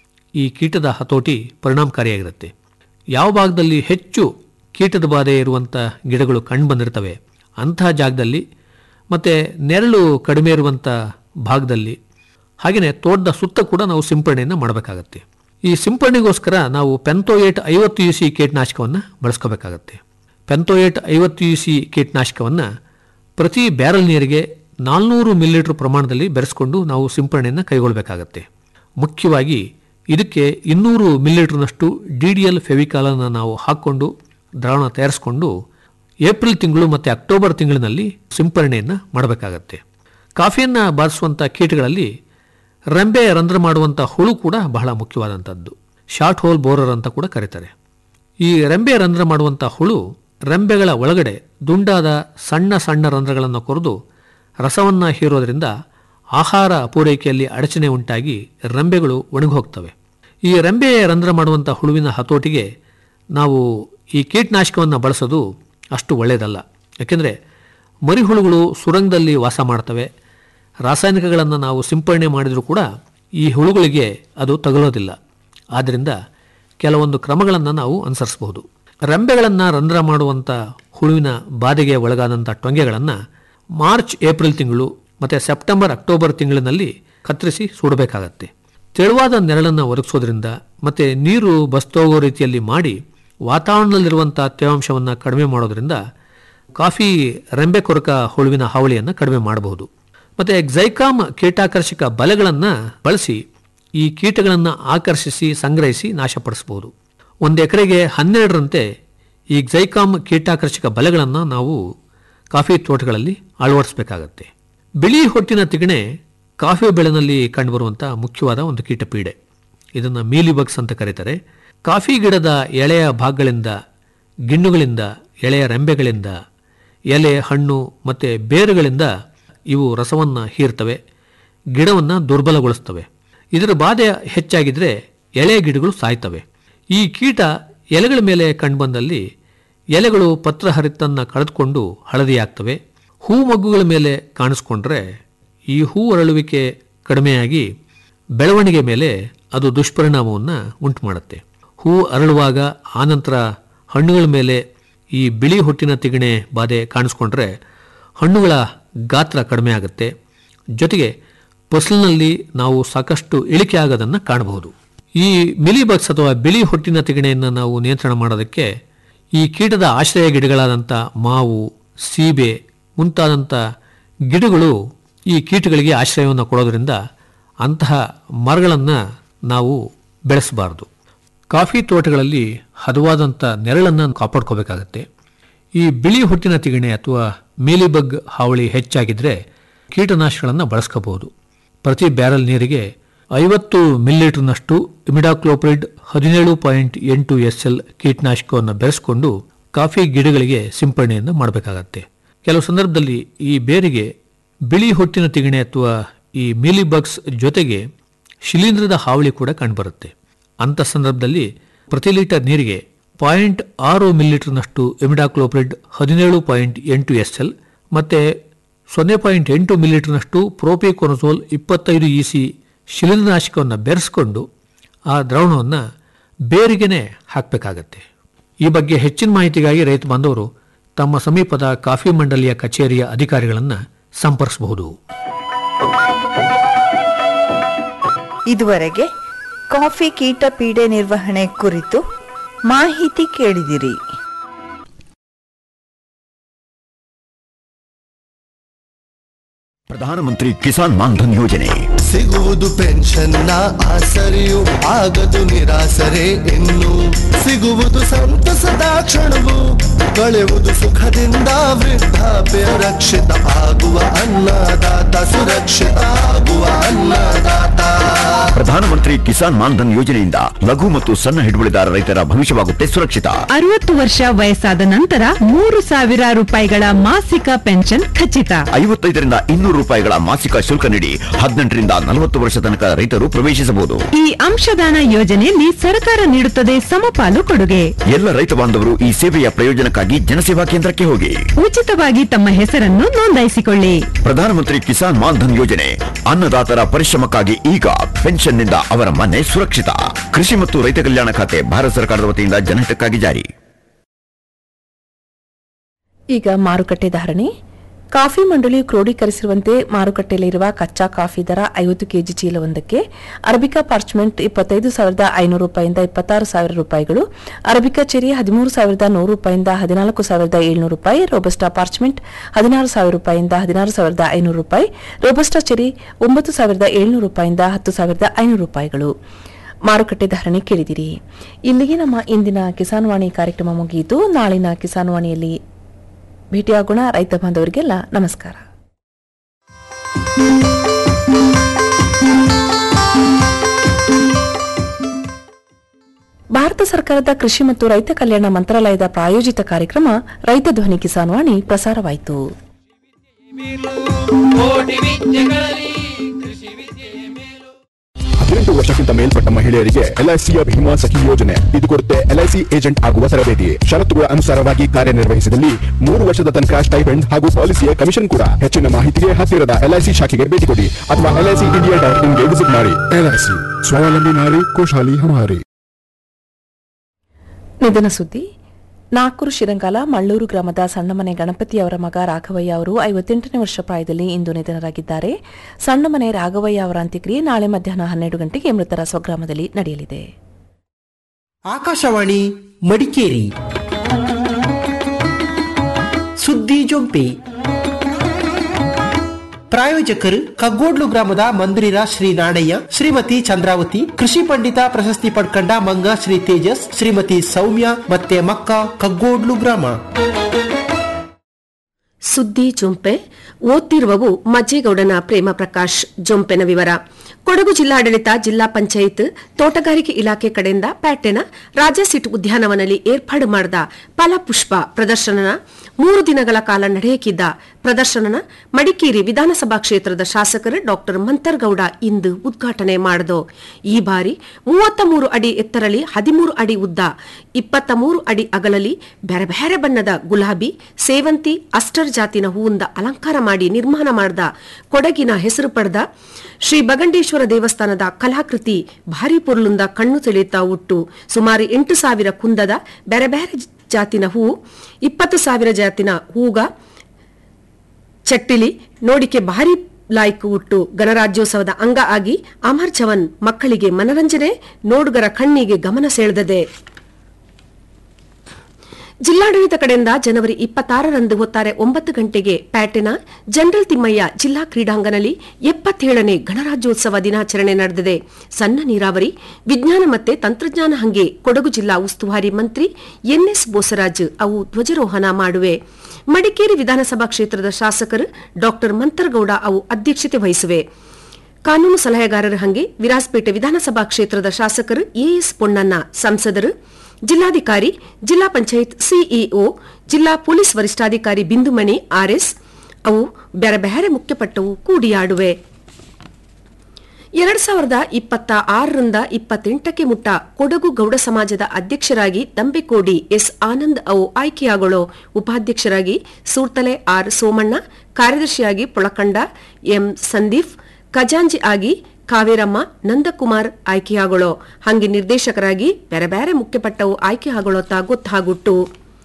ಈ ಕೀಟದ ಹತೋಟಿ ಪರಿಣಾಮಕಾರಿಯಾಗಿರುತ್ತೆ ಯಾವ ಭಾಗದಲ್ಲಿ ಹೆಚ್ಚು ಕೀಟದ ಬಾಧೆ ಇರುವಂಥ ಗಿಡಗಳು ಕಂಡು ಬಂದಿರ್ತವೆ ಅಂತಹ ಜಾಗದಲ್ಲಿ ಮತ್ತು ನೆರಳು ಕಡಿಮೆ ಇರುವಂಥ ಭಾಗದಲ್ಲಿ ಹಾಗೆಯೇ ತೋಟದ ಸುತ್ತ ಕೂಡ ನಾವು ಸಿಂಪಡಣೆಯನ್ನು ಮಾಡಬೇಕಾಗತ್ತೆ ಈ ಸಿಂಪಡಣೆಗೋಸ್ಕರ ನಾವು ಪೆಂತೋಯೇಟ್ ಐವತ್ತು ಯು ಸಿ ಕೀಟನಾಶಕವನ್ನು ಬಳಸ್ಕೋಬೇಕಾಗತ್ತೆ ಪೆಂತೋಯೇಟ್ ಐವತ್ತು ಯು ಸಿ ಕೀಟನಾಶಕವನ್ನು ಪ್ರತಿ ಬ್ಯಾರಲ್ ನೀರಿಗೆ ನಾಲ್ನೂರು ಮಿಲಿಲೀಟರ್ ಪ್ರಮಾಣದಲ್ಲಿ ಬೆರೆಸ್ಕೊಂಡು ನಾವು ಸಿಂಪಡಣೆಯನ್ನು ಕೈಗೊಳ್ಳಬೇಕಾಗತ್ತೆ ಮುಖ್ಯವಾಗಿ ಇದಕ್ಕೆ ಇನ್ನೂರು ಮಿಲಿಲೀಟರ್ನಷ್ಟು ಡಿ ಡಿ ಎಲ್ ಫೆವಿಕಾಲನ್ನು ನಾವು ಹಾಕ್ಕೊಂಡು ದ್ರಾವಣ ತಯಾರಿಸಿಕೊಂಡು ಏಪ್ರಿಲ್ ತಿಂಗಳು ಮತ್ತು ಅಕ್ಟೋಬರ್ ತಿಂಗಳಿನಲ್ಲಿ ಸಿಂಪರಣೆಯನ್ನು ಮಾಡಬೇಕಾಗತ್ತೆ ಕಾಫಿಯನ್ನು ಬಾಧಿಸುವಂಥ ಕೀಟಗಳಲ್ಲಿ ರೆಂಬೆ ರಂಧ್ರ ಮಾಡುವಂಥ ಹುಳು ಕೂಡ ಬಹಳ ಮುಖ್ಯವಾದಂಥದ್ದು ಶಾರ್ಟ್ ಹೋಲ್ ಬೋರರ್ ಅಂತ ಕೂಡ ಕರೀತಾರೆ ಈ ರೆಂಬೆ ರಂಧ್ರ ಮಾಡುವಂಥ ಹುಳು ರೆಂಬೆಗಳ ಒಳಗಡೆ ದುಂಡಾದ ಸಣ್ಣ ಸಣ್ಣ ರಂಧ್ರಗಳನ್ನು ಕೊರೆದು ರಸವನ್ನು ಹೀರೋದ್ರಿಂದ ಆಹಾರ ಪೂರೈಕೆಯಲ್ಲಿ ಅಡಚಣೆ ಉಂಟಾಗಿ ರೆಂಬೆಗಳು ಒಣಗೋಗ್ತವೆ ಈ ರೆಂಬೆ ರಂಧ್ರ ಮಾಡುವಂಥ ಹುಳುವಿನ ಹತೋಟಿಗೆ ನಾವು ಈ ಕೀಟನಾಶಕವನ್ನು ಬಳಸೋದು ಅಷ್ಟು ಒಳ್ಳೆಯದಲ್ಲ ಯಾಕೆಂದರೆ ಮರಿಹುಳುಗಳು ಸುರಂಗದಲ್ಲಿ ವಾಸ ಮಾಡ್ತವೆ ರಾಸಾಯನಿಕಗಳನ್ನು ನಾವು ಸಿಂಪಡಣೆ ಮಾಡಿದರೂ ಕೂಡ ಈ ಹುಳುಗಳಿಗೆ ಅದು ತಗುಲೋದಿಲ್ಲ ಆದ್ದರಿಂದ ಕೆಲವೊಂದು ಕ್ರಮಗಳನ್ನು ನಾವು ಅನುಸರಿಸಬಹುದು ರೆಂಬೆಗಳನ್ನು ರಂಧ್ರ ಮಾಡುವಂಥ ಹುಳುವಿನ ಬಾಧೆಗೆ ಒಳಗಾದಂಥ ಟೊಂಗೆಗಳನ್ನು ಮಾರ್ಚ್ ಏಪ್ರಿಲ್ ತಿಂಗಳು ಮತ್ತು ಸೆಪ್ಟೆಂಬರ್ ಅಕ್ಟೋಬರ್ ತಿಂಗಳಿನಲ್ಲಿ ಕತ್ತರಿಸಿ ಸುಡಬೇಕಾಗತ್ತೆ ತೆಳುವಾದ ನೆರಳನ್ನು ಒದಗಿಸೋದ್ರಿಂದ ಮತ್ತು ನೀರು ಬಸ್ತೋಗೋ ರೀತಿಯಲ್ಲಿ ಮಾಡಿ ವಾತಾವರಣದಲ್ಲಿರುವಂಥ ತೇವಾಂಶವನ್ನು ಕಡಿಮೆ ಮಾಡೋದ್ರಿಂದ ಕಾಫಿ ರೆಂಬೆ ಕೊರಕ ಹುಳುವಿನ ಹಾವಳಿಯನ್ನು ಕಡಿಮೆ ಮಾಡಬಹುದು ಮತ್ತು ಎಕ್ಸೈಕಾಮ್ ಕೀಟಾಕರ್ಷಕ ಬಲೆಗಳನ್ನು ಬಳಸಿ ಈ ಕೀಟಗಳನ್ನು ಆಕರ್ಷಿಸಿ ಸಂಗ್ರಹಿಸಿ ನಾಶಪಡಿಸಬಹುದು ಒಂದು ಎಕರೆಗೆ ಹನ್ನೆರಡರಂತೆ ಈ ಎಕ್ಸೈಕಾಮ್ ಕೀಟಾಕರ್ಷಕ ಬಲೆಗಳನ್ನು ನಾವು ಕಾಫಿ ತೋಟಗಳಲ್ಲಿ ಅಳವಡಿಸಬೇಕಾಗತ್ತೆ ಬಿಳಿ ಹೊಟ್ಟಿನ ತಿಗಣೆ ಕಾಫಿ ಬೆಳೆನಲ್ಲಿ ಕಂಡುಬರುವಂಥ ಮುಖ್ಯವಾದ ಒಂದು ಕೀಟಪೀಡೆ ಇದನ್ನು ಮೀಲಿ ಬಗ್ಸ್ ಅಂತ ಕರೀತಾರೆ ಕಾಫಿ ಗಿಡದ ಎಳೆಯ ಭಾಗಗಳಿಂದ ಗಿಣ್ಣುಗಳಿಂದ ಎಳೆಯ ರೆಂಬೆಗಳಿಂದ ಎಲೆ ಹಣ್ಣು ಮತ್ತು ಬೇರುಗಳಿಂದ ಇವು ರಸವನ್ನು ಹೀರ್ತವೆ ಗಿಡವನ್ನು ದುರ್ಬಲಗೊಳಿಸ್ತವೆ ಇದರ ಬಾಧೆ ಹೆಚ್ಚಾಗಿದ್ದರೆ ಎಳೆ ಗಿಡಗಳು ಸಾಯ್ತವೆ ಈ ಕೀಟ ಎಲೆಗಳ ಮೇಲೆ ಕಂಡುಬಂದಲ್ಲಿ ಎಲೆಗಳು ಪತ್ರಹರಿತನ್ನು ಕಳೆದುಕೊಂಡು ಹಳದಿಯಾಗ್ತವೆ ಹೂ ಮಗ್ಗುಗಳ ಮೇಲೆ ಕಾಣಿಸ್ಕೊಂಡ್ರೆ ಈ ಹೂ ಅರಳುವಿಕೆ ಕಡಿಮೆಯಾಗಿ ಬೆಳವಣಿಗೆ ಮೇಲೆ ಅದು ದುಷ್ಪರಿಣಾಮವನ್ನು ಉಂಟು ಮಾಡುತ್ತೆ ಹೂ ಅರಳುವಾಗ ಆನಂತರ ಹಣ್ಣುಗಳ ಮೇಲೆ ಈ ಬಿಳಿ ಹೊಟ್ಟಿನ ತಿಗಣೆ ಬಾಧೆ ಕಾಣಿಸ್ಕೊಂಡ್ರೆ ಹಣ್ಣುಗಳ ಗಾತ್ರ ಕಡಿಮೆ ಆಗುತ್ತೆ ಜೊತೆಗೆ ಫಸಲಿನಲ್ಲಿ ನಾವು ಸಾಕಷ್ಟು ಇಳಿಕೆ ಆಗೋದನ್ನು ಕಾಣಬಹುದು ಈ ಮಿಲಿಬಗ್ಸ್ ಅಥವಾ ಬಿಳಿ ಹೊಟ್ಟಿನ ತಿಗಣೆಯನ್ನು ನಾವು ನಿಯಂತ್ರಣ ಮಾಡೋದಕ್ಕೆ ಈ ಕೀಟದ ಆಶ್ರಯ ಗಿಡಗಳಾದಂಥ ಮಾವು ಸೀಬೆ ಮುಂತಾದಂಥ ಗಿಡಗಳು ಈ ಕೀಟಗಳಿಗೆ ಆಶ್ರಯವನ್ನು ಕೊಡೋದ್ರಿಂದ ಅಂತಹ ಮರಗಳನ್ನು ನಾವು ಬೆಳೆಸಬಾರದು ಕಾಫಿ ತೋಟಗಳಲ್ಲಿ ಹದವಾದಂಥ ನೆರಳನ್ನು ಕಾಪಾಡ್ಕೋಬೇಕಾಗತ್ತೆ ಈ ಬಿಳಿ ಹೊಟ್ಟಿನ ತಿಗಣೆ ಅಥವಾ ಮೀಲಿಬಗ್ ಹಾವಳಿ ಹೆಚ್ಚಾಗಿದ್ದರೆ ಕೀಟನಾಶಕಗಳನ್ನು ಬಳಸ್ಕೋಬಹುದು ಪ್ರತಿ ಬ್ಯಾರಲ್ ನೀರಿಗೆ ಐವತ್ತು ಮಿಲಿಲೀಟರ್ನಷ್ಟು ಇಮಿಡಾಕ್ಲೋಪ್ರಿಡ್ ಹದಿನೇಳು ಪಾಯಿಂಟ್ ಎಂಟು ಎಸ್ ಎಲ್ ಕೀಟನಾಶಕವನ್ನು ಬೆರೆಸಿಕೊಂಡು ಕಾಫಿ ಗಿಡಗಳಿಗೆ ಸಿಂಪಡಣೆಯನ್ನು ಮಾಡಬೇಕಾಗತ್ತೆ ಕೆಲವು ಸಂದರ್ಭದಲ್ಲಿ ಈ ಬೇರಿಗೆ ಬಿಳಿ ಹೊಟ್ಟಿನ ತಿಗಣೆ ಅಥವಾ ಈ ಮೀಲಿಬಗ್ಸ್ ಜೊತೆಗೆ ಶಿಲೀಂಧ್ರದ ಹಾವಳಿ ಕೂಡ ಕಂಡುಬರುತ್ತೆ ಅಂಥ ಸಂದರ್ಭದಲ್ಲಿ ಪ್ರತಿ ಲೀಟರ್ ನೀರಿಗೆ ಪಾಯಿಂಟ್ ಆರು ಮಿಲಿಲೀಟರ್ನಷ್ಟು ಎಮಿಡಾಕ್ಲೋಪ್ರಿಡ್ ಹದಿನೇಳು ಪಾಯಿಂಟ್ ಎಂಟು ಎಸ್ ಎಲ್ ಮತ್ತು ಸೊನ್ನೆ ಪಾಯಿಂಟ್ ಎಂಟು ಮಿಲಿಲೀಟರ್ನಷ್ಟು ಪ್ರೋಪಿಕೊನಸೋಲ್ ಇಪ್ಪತ್ತೈದು ಇ ಸಿ ಶಿಲೀಂಧ್ರನಾಶಕವನ್ನು ಬೆರೆಸ್ಕೊಂಡು ಆ ದ್ರಾವಣವನ್ನು ಬೇರಿಗೆನೆ ಹಾಕಬೇಕಾಗತ್ತೆ ಈ ಬಗ್ಗೆ ಹೆಚ್ಚಿನ ಮಾಹಿತಿಗಾಗಿ ರೈತ ಬಾಂಧವರು ತಮ್ಮ ಸಮೀಪದ ಕಾಫಿ ಮಂಡಳಿಯ ಕಚೇರಿಯ ಅಧಿಕಾರಿಗಳನ್ನು ಸಂಪರ್ಕಿಸಬಹುದು ಇದುವರೆಗೆ ಕಾಫಿ ಕೀಟ ಪೀಡೆ ನಿರ್ವಹಣೆ ಕುರಿತು ಮಾಹಿತಿ ಕೇಳಿದಿರಿ ಪ್ರಧಾನಮಂತ್ರಿ ಕಿಸಾನ್ ಮಾನ್ಧನ್ ಯೋಜನೆ ಸಿಗುವುದು ಪೆನ್ಷನ್ನ ಆಸರೆಯು ಆಗದು ನಿರಾಸರೆ ಇನ್ನು ಸಿಗುವುದು ಸಂತಸದ ಕ್ಷಣವು ಕಳೆಯುವುದು ಸುಖದಿಂದ ವೃದ್ಧಾಪ್ಯ ರಕ್ಷಿತ ಆಗುವ ಅನ್ನದಾತ ಸುರಕ್ಷಿತ ಆಗುವ ಅನ್ನದಾತ ಪ್ರಧಾನಮಂತ್ರಿ ಕಿಸಾನ್ ಮಾನ್ಧನ್ ಯೋಜನೆಯಿಂದ ಲಘು ಮತ್ತು ಸಣ್ಣ ಹಿಡುವಳಿದಾರ ರೈತರ ಭವಿಷ್ಯವಾಗುತ್ತೆ ಸುರಕ್ಷಿತ ಅರವತ್ತು ವರ್ಷ ವಯಸ್ಸಾದ ನಂತರ ಮೂರು ಸಾವಿರ ರೂಪಾಯಿಗಳ ಮಾಸಿಕ ಪೆನ್ಷನ್ ಖಚಿತ ಐವತ್ತೈದರಿಂದ ಇನ್ನೂರು ರೂಪಾಯಿಗಳ ಮಾಸಿಕ ಶುಲ್ಕ ನೀಡಿ ಹದಿನೆಂಟರಿಂದ ನಲವತ್ತು ವರ್ಷ ತನಕ ರೈತರು ಪ್ರವೇಶಿಸಬಹುದು ಈ ಅಂಶದಾನ ಯೋಜನೆಯಲ್ಲಿ ಸರ್ಕಾರ ನೀಡುತ್ತದೆ ಸಮಪಾಲು ಕೊಡುಗೆ ಎಲ್ಲ ರೈತ ಬಾಂಧವರು ಈ ಸೇವೆಯ ಪ್ರಯೋಜನಕ್ಕಾಗಿ ಜನಸೇವಾ ಕೇಂದ್ರಕ್ಕೆ ಹೋಗಿ ಉಚಿತವಾಗಿ ತಮ್ಮ ಹೆಸರನ್ನು ನೋಂದಾಯಿಸಿಕೊಳ್ಳಿ ಪ್ರಧಾನಮಂತ್ರಿ ಕಿಸಾನ್ ಮಾನ್ಧನ್ ಯೋಜನೆ ಅನ್ನದಾತರ ಪರಿಶ್ರಮಕ್ಕಾಗಿ ಈಗ ಪೆನ್ಷನ್ನಿಂದ ಅವರ ಮನೆ ಸುರಕ್ಷಿತ ಕೃಷಿ ಮತ್ತು ರೈತ ಕಲ್ಯಾಣ ಖಾತೆ ಭಾರತ ಸರ್ಕಾರದ ವತಿಯಿಂದ ಜನಹಿತಕ್ಕಾಗಿ ಜಾರಿ ಈಗ ಮಾರುಕಟ್ಟೆ ಧಾರಣೆ ಕಾಫಿ ಮಂಡಳಿಯು ಕ್ರೋಢೀಕರಿಸಿರುವಂತೆ ಮಾರುಕಟ್ಟೆಯಲ್ಲಿರುವ ಕಚ್ಚಾ ಕಾಫಿ ದರ ಐವತ್ತು ಕೆಜಿ ಚೀಲವೊಂದಕ್ಕೆ ಅರಬಿಕಾ ಪಾರ್ಚ್ಮೆಂಟ್ ಇಪ್ಪತ್ತೈದು ಸಾವಿರದ ಐನೂರು ರೂಪಾಯಿಂದ ಇಪ್ಪತ್ತಾರು ಸಾವಿರ ರೂಪಾಯಿಗಳು ಅರಬಿಕಾ ಚೆರಿ ಹದಿಮೂರು ಸಾವಿರದ ನೂರು ರೂಪಾಯಿಂದ ಹದಿನಾಲ್ಕು ಸಾವಿರದ ಏಳ್ನೂರು ರೂಪಾಯಿ ರೋಬಸ್ಟಾ ಪಾರ್ಚ್ಮೆಂಟ್ ಹದಿನಾರು ಸಾವಿರ ರೂಪಾಯಿಂದ ಹದಿನಾರು ಸಾವಿರದ ಐನೂರು ರೂಪಾಯಿ ರೋಬಸ್ಟಾ ಚೆರಿ ಒಂಬತ್ತು ಸಾವಿರದ ಏಳ್ನೂರು ರೂಪಾಯಿಂದ ಹತ್ತು ಸಾವಿರದ ಐನೂರು ರೂಪಾಯಿಗಳು ಮಾರುಕಟ್ಟೆ ಧಾರಣೆ ಕೇಳಿದಿರಿ ಇಲ್ಲಿಗೆ ನಮ್ಮ ಇಂದಿನ ಕಿಸಾನ್ ವಾಣಿ ಕಾರ್ಯಕ್ರಮ ಮುಗಿಯಿತು ನಾಳಿನ ಕಿಸಾನ್ ವಾಣಿಯಲ್ಲಿ ಭೇಟಿಯಾಗೋಣ ರೈತ ಬಾಂಧವರಿಗೆಲ್ಲ ನಮಸ್ಕಾರ ಭಾರತ ಸರ್ಕಾರದ ಕೃಷಿ ಮತ್ತು ರೈತ ಕಲ್ಯಾಣ ಮಂತ್ರಾಲಯದ ಪ್ರಾಯೋಜಿತ ಕಾರ್ಯಕ್ರಮ ರೈತ ಧ್ವನಿ ಕಿಸಾನ್ ವಾಣಿ ಪ್ರಸಾರವಾಯಿತು ಕೋಟಿ ವಿದ್ಯೆಗಳಲ್ಲಿ ಕೃಷಿ ವಿದ್ಯೆಯ ಮೇಲು ಹದಿನೆಂಟು ವರ್ಷಕ್ಕಿಂತ ಮೇಲ್ಪಟ್ಟ ಮಹಿಳೆಯರಿಗೆ ಎಲ್ಐಸಿಯ ಭೀಮಾ ಸಖಿ ಯೋಜನೆ ಇದು ಕೊಡುತ್ತೆ ಎಲ್ಐಸಿ ಏಜೆಂಟ್ ಆಗುವ ತರಬೇತಿ ಷರತ್ತುಗಳ ಅನುಸಾರವಾಗಿ ಕಾರ್ಯನಿರ್ವಹಿಸಿದಲ್ಲಿ ಮೂರು ವರ್ಷದ ತನಕ ಸ್ಟೈಪೆಂಡ್ ಹಾಗೂ ಪಾಲಿಸಿಯ ಕಮಿಷನ್ ಕೂಡ ಹೆಚ್ಚಿನ ಮಾಹಿತಿಗೆ ಹತ್ತಿರದ ಎಲ್ಐಸಿ ಶಾಖೆಗೆ ಭೇಟಿ ಕೊಡಿ ಅಥವಾ ಎಲ್ಐಸಿ ಇಂಡಿಯಾ ಡಾಟ್ ಇನ್ಗೆ ವಿಸಿಟ್ ಮಾಡಿ ಎಲ್ಐಸಿ ಸ್ವಾವಲಂಬಿ ನಾರಿ ಖುಷಾಲಿ ಹಮಾರಿ ನಿಧನ ಸುದ್ದಿ ನಾಲ್ಕೂರು ಶಿರಂಗಾಲ ಮಳ್ಳೂರು ಗ್ರಾಮದ ಸಣ್ಣಮನೆ ಗಣಪತಿ ಅವರ ಮಗ ರಾಘವಯ್ಯ ಅವರು ಐವತ್ತೆಂಟನೇ ವರ್ಷ ಪ್ರಾಯದಲ್ಲಿ ಇಂದು ನಿಧನರಾಗಿದ್ದಾರೆ ಸಣ್ಣಮನೆ ರಾಘವಯ್ಯ ಅವರ ಅಂತ್ಯಕ್ರಿಯೆ ನಾಳೆ ಮಧ್ಯಾಹ್ನ ಹನ್ನೆರಡು ಗಂಟೆಗೆ ಮೃತರ ಸ್ವಗ್ರಾಮದಲ್ಲಿ ನಡೆಯಲಿದೆ ಆಕಾಶವಾಣಿ ಮಡಿಕೇರಿ ಸುದ್ದಿ ಜೊಂಪಿ ಪ್ರಾಯೋಜಕರು ಕಗ್ಗೋಡ್ಲು ಗ್ರಾಮದ ಮಂದಿರ ಶ್ರೀ ನಾಣಯ್ಯ ಶ್ರೀಮತಿ ಚಂದ್ರಾವತಿ ಕೃಷಿ ಪಂಡಿತ ಪ್ರಶಸ್ತಿ ಪಡ್ಕಂಡ ಮಂಗ ಶ್ರೀ ತೇಜಸ್ ಶ್ರೀಮತಿ ಸೌಮ್ಯ ಮತ್ತೆ ಮಕ್ಕ ಕಗ್ಗೋಡ್ಲು ಗ್ರಾಮ ಸುದ್ದಿ ಜೊಂಪೆ ಓದ್ತಿರುವವು ಮಜ್ಜೇಗೌಡನ ಪ್ರೇಮ ಪ್ರಕಾಶ್ ಜೊಂಪೆನ ವಿವರ ಕೊಡಗು ಜಿಲ್ಲಾಡಳಿತ ಜಿಲ್ಲಾ ಪಂಚಾಯತ್ ತೋಟಗಾರಿಕೆ ಇಲಾಖೆ ಕಡೆಯಿಂದ ಪ್ಯಾಟೆನ ರಾಜಾ ಸಿಟ್ ಉದ್ಯಾನವನದಲ್ಲಿ ಏರ್ಪಾಡು ಮಾಡಿದ ಫಲಪುಷ್ಪ ಪ್ರದರ್ಶನ ಮೂರು ದಿನಗಳ ಕಾಲ ನಡೆಯಕಿದ್ದ ಪ್ರದರ್ಶನ ಮಡಿಕೇರಿ ವಿಧಾನಸಭಾ ಕ್ಷೇತ್ರದ ಶಾಸಕರು ಡಾಕ್ಟರ್ ಮಂತರ್ಗೌಡ ಇಂದು ಉದ್ಘಾಟನೆ ಮಾಡಿದು ಈ ಬಾರಿ ಮೂವತ್ತ ಮೂರು ಅಡಿ ಎತ್ತರಲಿ ಹದಿಮೂರು ಅಡಿ ಉದ್ದ ಇಪ್ಪತ್ತ ಮೂರು ಅಡಿ ಅಗಲಲಿ ಬೇರೆ ಬೇರೆ ಬಣ್ಣದ ಗುಲಾಬಿ ಸೇವಂತಿ ಅಸ್ಟರ್ ಜಾತಿನ ಹೂವಿಂದ ಅಲಂಕಾರ ಮಾಡಿ ನಿರ್ಮಾಣ ಮಾಡಿದ ಕೊಡಗಿನ ಹೆಸರು ಪಡೆದ ಶ್ರೀ ಬಗಂಡೇಶ್ವರ ದೇವಸ್ಥಾನದ ಕಲಾಕೃತಿ ಭಾರಿ ಪೊರ್ಲುಂದ ಕಣ್ಣು ಸೆಳೆಯುತ್ತಾ ಉಟ್ಟು ಸುಮಾರು ಎಂಟು ಸಾವಿರ ಕುಂದದ ಬೇರೆ ಬೇರೆ ಜಾತಿನ ಹೂ ಇಪ್ಪತ್ತು ಸಾವಿರ ಜಾತಿನ ಹೂಗ ಚಟ್ಟಿಲಿ ನೋಡಿಕೆ ಭಾರಿ ಲಾಯ್ಕು ಉಟ್ಟು ಗಣರಾಜ್ಯೋತ್ಸವದ ಅಂಗ ಆಗಿ ಅಮರ್ ಜವನ್ ಮಕ್ಕಳಿಗೆ ಮನರಂಜನೆ ನೋಡುಗರ ಕಣ್ಣಿಗೆ ಗಮನ ಸೆಳೆದದೆ ಜಿಲ್ಲಾಡಳಿತ ಕಡೆಯಿಂದ ಜನವರಿ ಇಪ್ಪತ್ತಾರರಂದು ಹೊತ್ತಾರೆ ಒಂಬತ್ತು ಗಂಟೆಗೆ ಪ್ಯಾಟೆನ ಜನರಲ್ ತಿಮ್ಮಯ್ಯ ಜಿಲ್ಲಾ ಕ್ರೀಡಾಂಗಣದಲ್ಲಿ ಎಪ್ಪತ್ತೇಳನೇ ಗಣರಾಜ್ಯೋತ್ಸವ ದಿನಾಚರಣೆ ನಡೆದಿದೆ ಸಣ್ಣ ನೀರಾವರಿ ವಿಜ್ಞಾನ ಮತ್ತೆ ತಂತ್ರಜ್ಞಾನ ಹಂಗೆ ಕೊಡಗು ಜಿಲ್ಲಾ ಉಸ್ತುವಾರಿ ಮಂತ್ರಿ ಎನ್ಎಸ್ ಬೋಸರಾಜ್ ಅವು ಧ್ವಜಾರೋಹಣ ಮಾಡುವೆ ಮಡಿಕೇರಿ ವಿಧಾನಸಭಾ ಕ್ಷೇತ್ರದ ಶಾಸಕರು ಡಾಕ್ಟರ್ ಮಂತರಗೌಡ ಅವು ಅಧ್ಯಕ್ಷತೆ ವಹಿಸುವೆ ಕಾನೂನು ಸಲಹೆಗಾರರ ಹಂಗೆ ವಿರಾಜಪೇಟೆ ವಿಧಾನಸಭಾ ಕ್ಷೇತ್ರದ ಶಾಸಕರು ಎಎಸ್ ಪೊನ್ನಣ್ಣ ಸಂಸದರು ಜಿಲ್ಲಾಧಿಕಾರಿ ಜಿಲ್ಲಾ ಪಂಚಾಯತ್ ಸಿಇಒ ಜಿಲ್ಲಾ ಪೊಲೀಸ್ ವರಿಷ್ಠಾಧಿಕಾರಿ ಬಿಂದುಮಣಿ ಆರ್ಎಸ್ ಅವು ಬೇರೆ ಬೇರೆ ಮುಖ್ಯಪಟ್ಟವು ಕೂಡಿಯಾಡುವೆ ಎರಡ್ ಸಾವಿರದ ಇಪ್ಪತ್ತ ಆರರಿಂದ ಇಪ್ಪತ್ತೆಂಟಕ್ಕೆ ಮುಟ್ಟ ಕೊಡಗು ಗೌಡ ಸಮಾಜದ ಅಧ್ಯಕ್ಷರಾಗಿ ದಂಬೆಕೋಡಿ ಎಸ್ ಆನಂದ್ ಅವು ಆಯ್ಕೆಯಾಗೊಳ್ಳೋ ಉಪಾಧ್ಯಕ್ಷರಾಗಿ ಸೂರ್ತಲೆ ಆರ್ ಸೋಮಣ್ಣ ಕಾರ್ಯದರ್ಶಿಯಾಗಿ ಪೊಳಕಂಡ ಎಂ ಸಂದೀಪ್ ಖಜಾಂಜಿ ಆಗಿ ಕಾವೇರಮ್ಮ ನಂದಕುಮಾರ್ ಆಯ್ಕೆಯಾಗೊಳ್ಳೋ ಹಂಗೆ ನಿರ್ದೇಶಕರಾಗಿ ಬೇರೆ ಬೇರೆ ಮುಖ್ಯಪಟ್ಟವು ಆಯ್ಕೆ ಆಗೊಳ್ಳೋತಾ ಗೊತ್ತಾಗುಟ್ಟು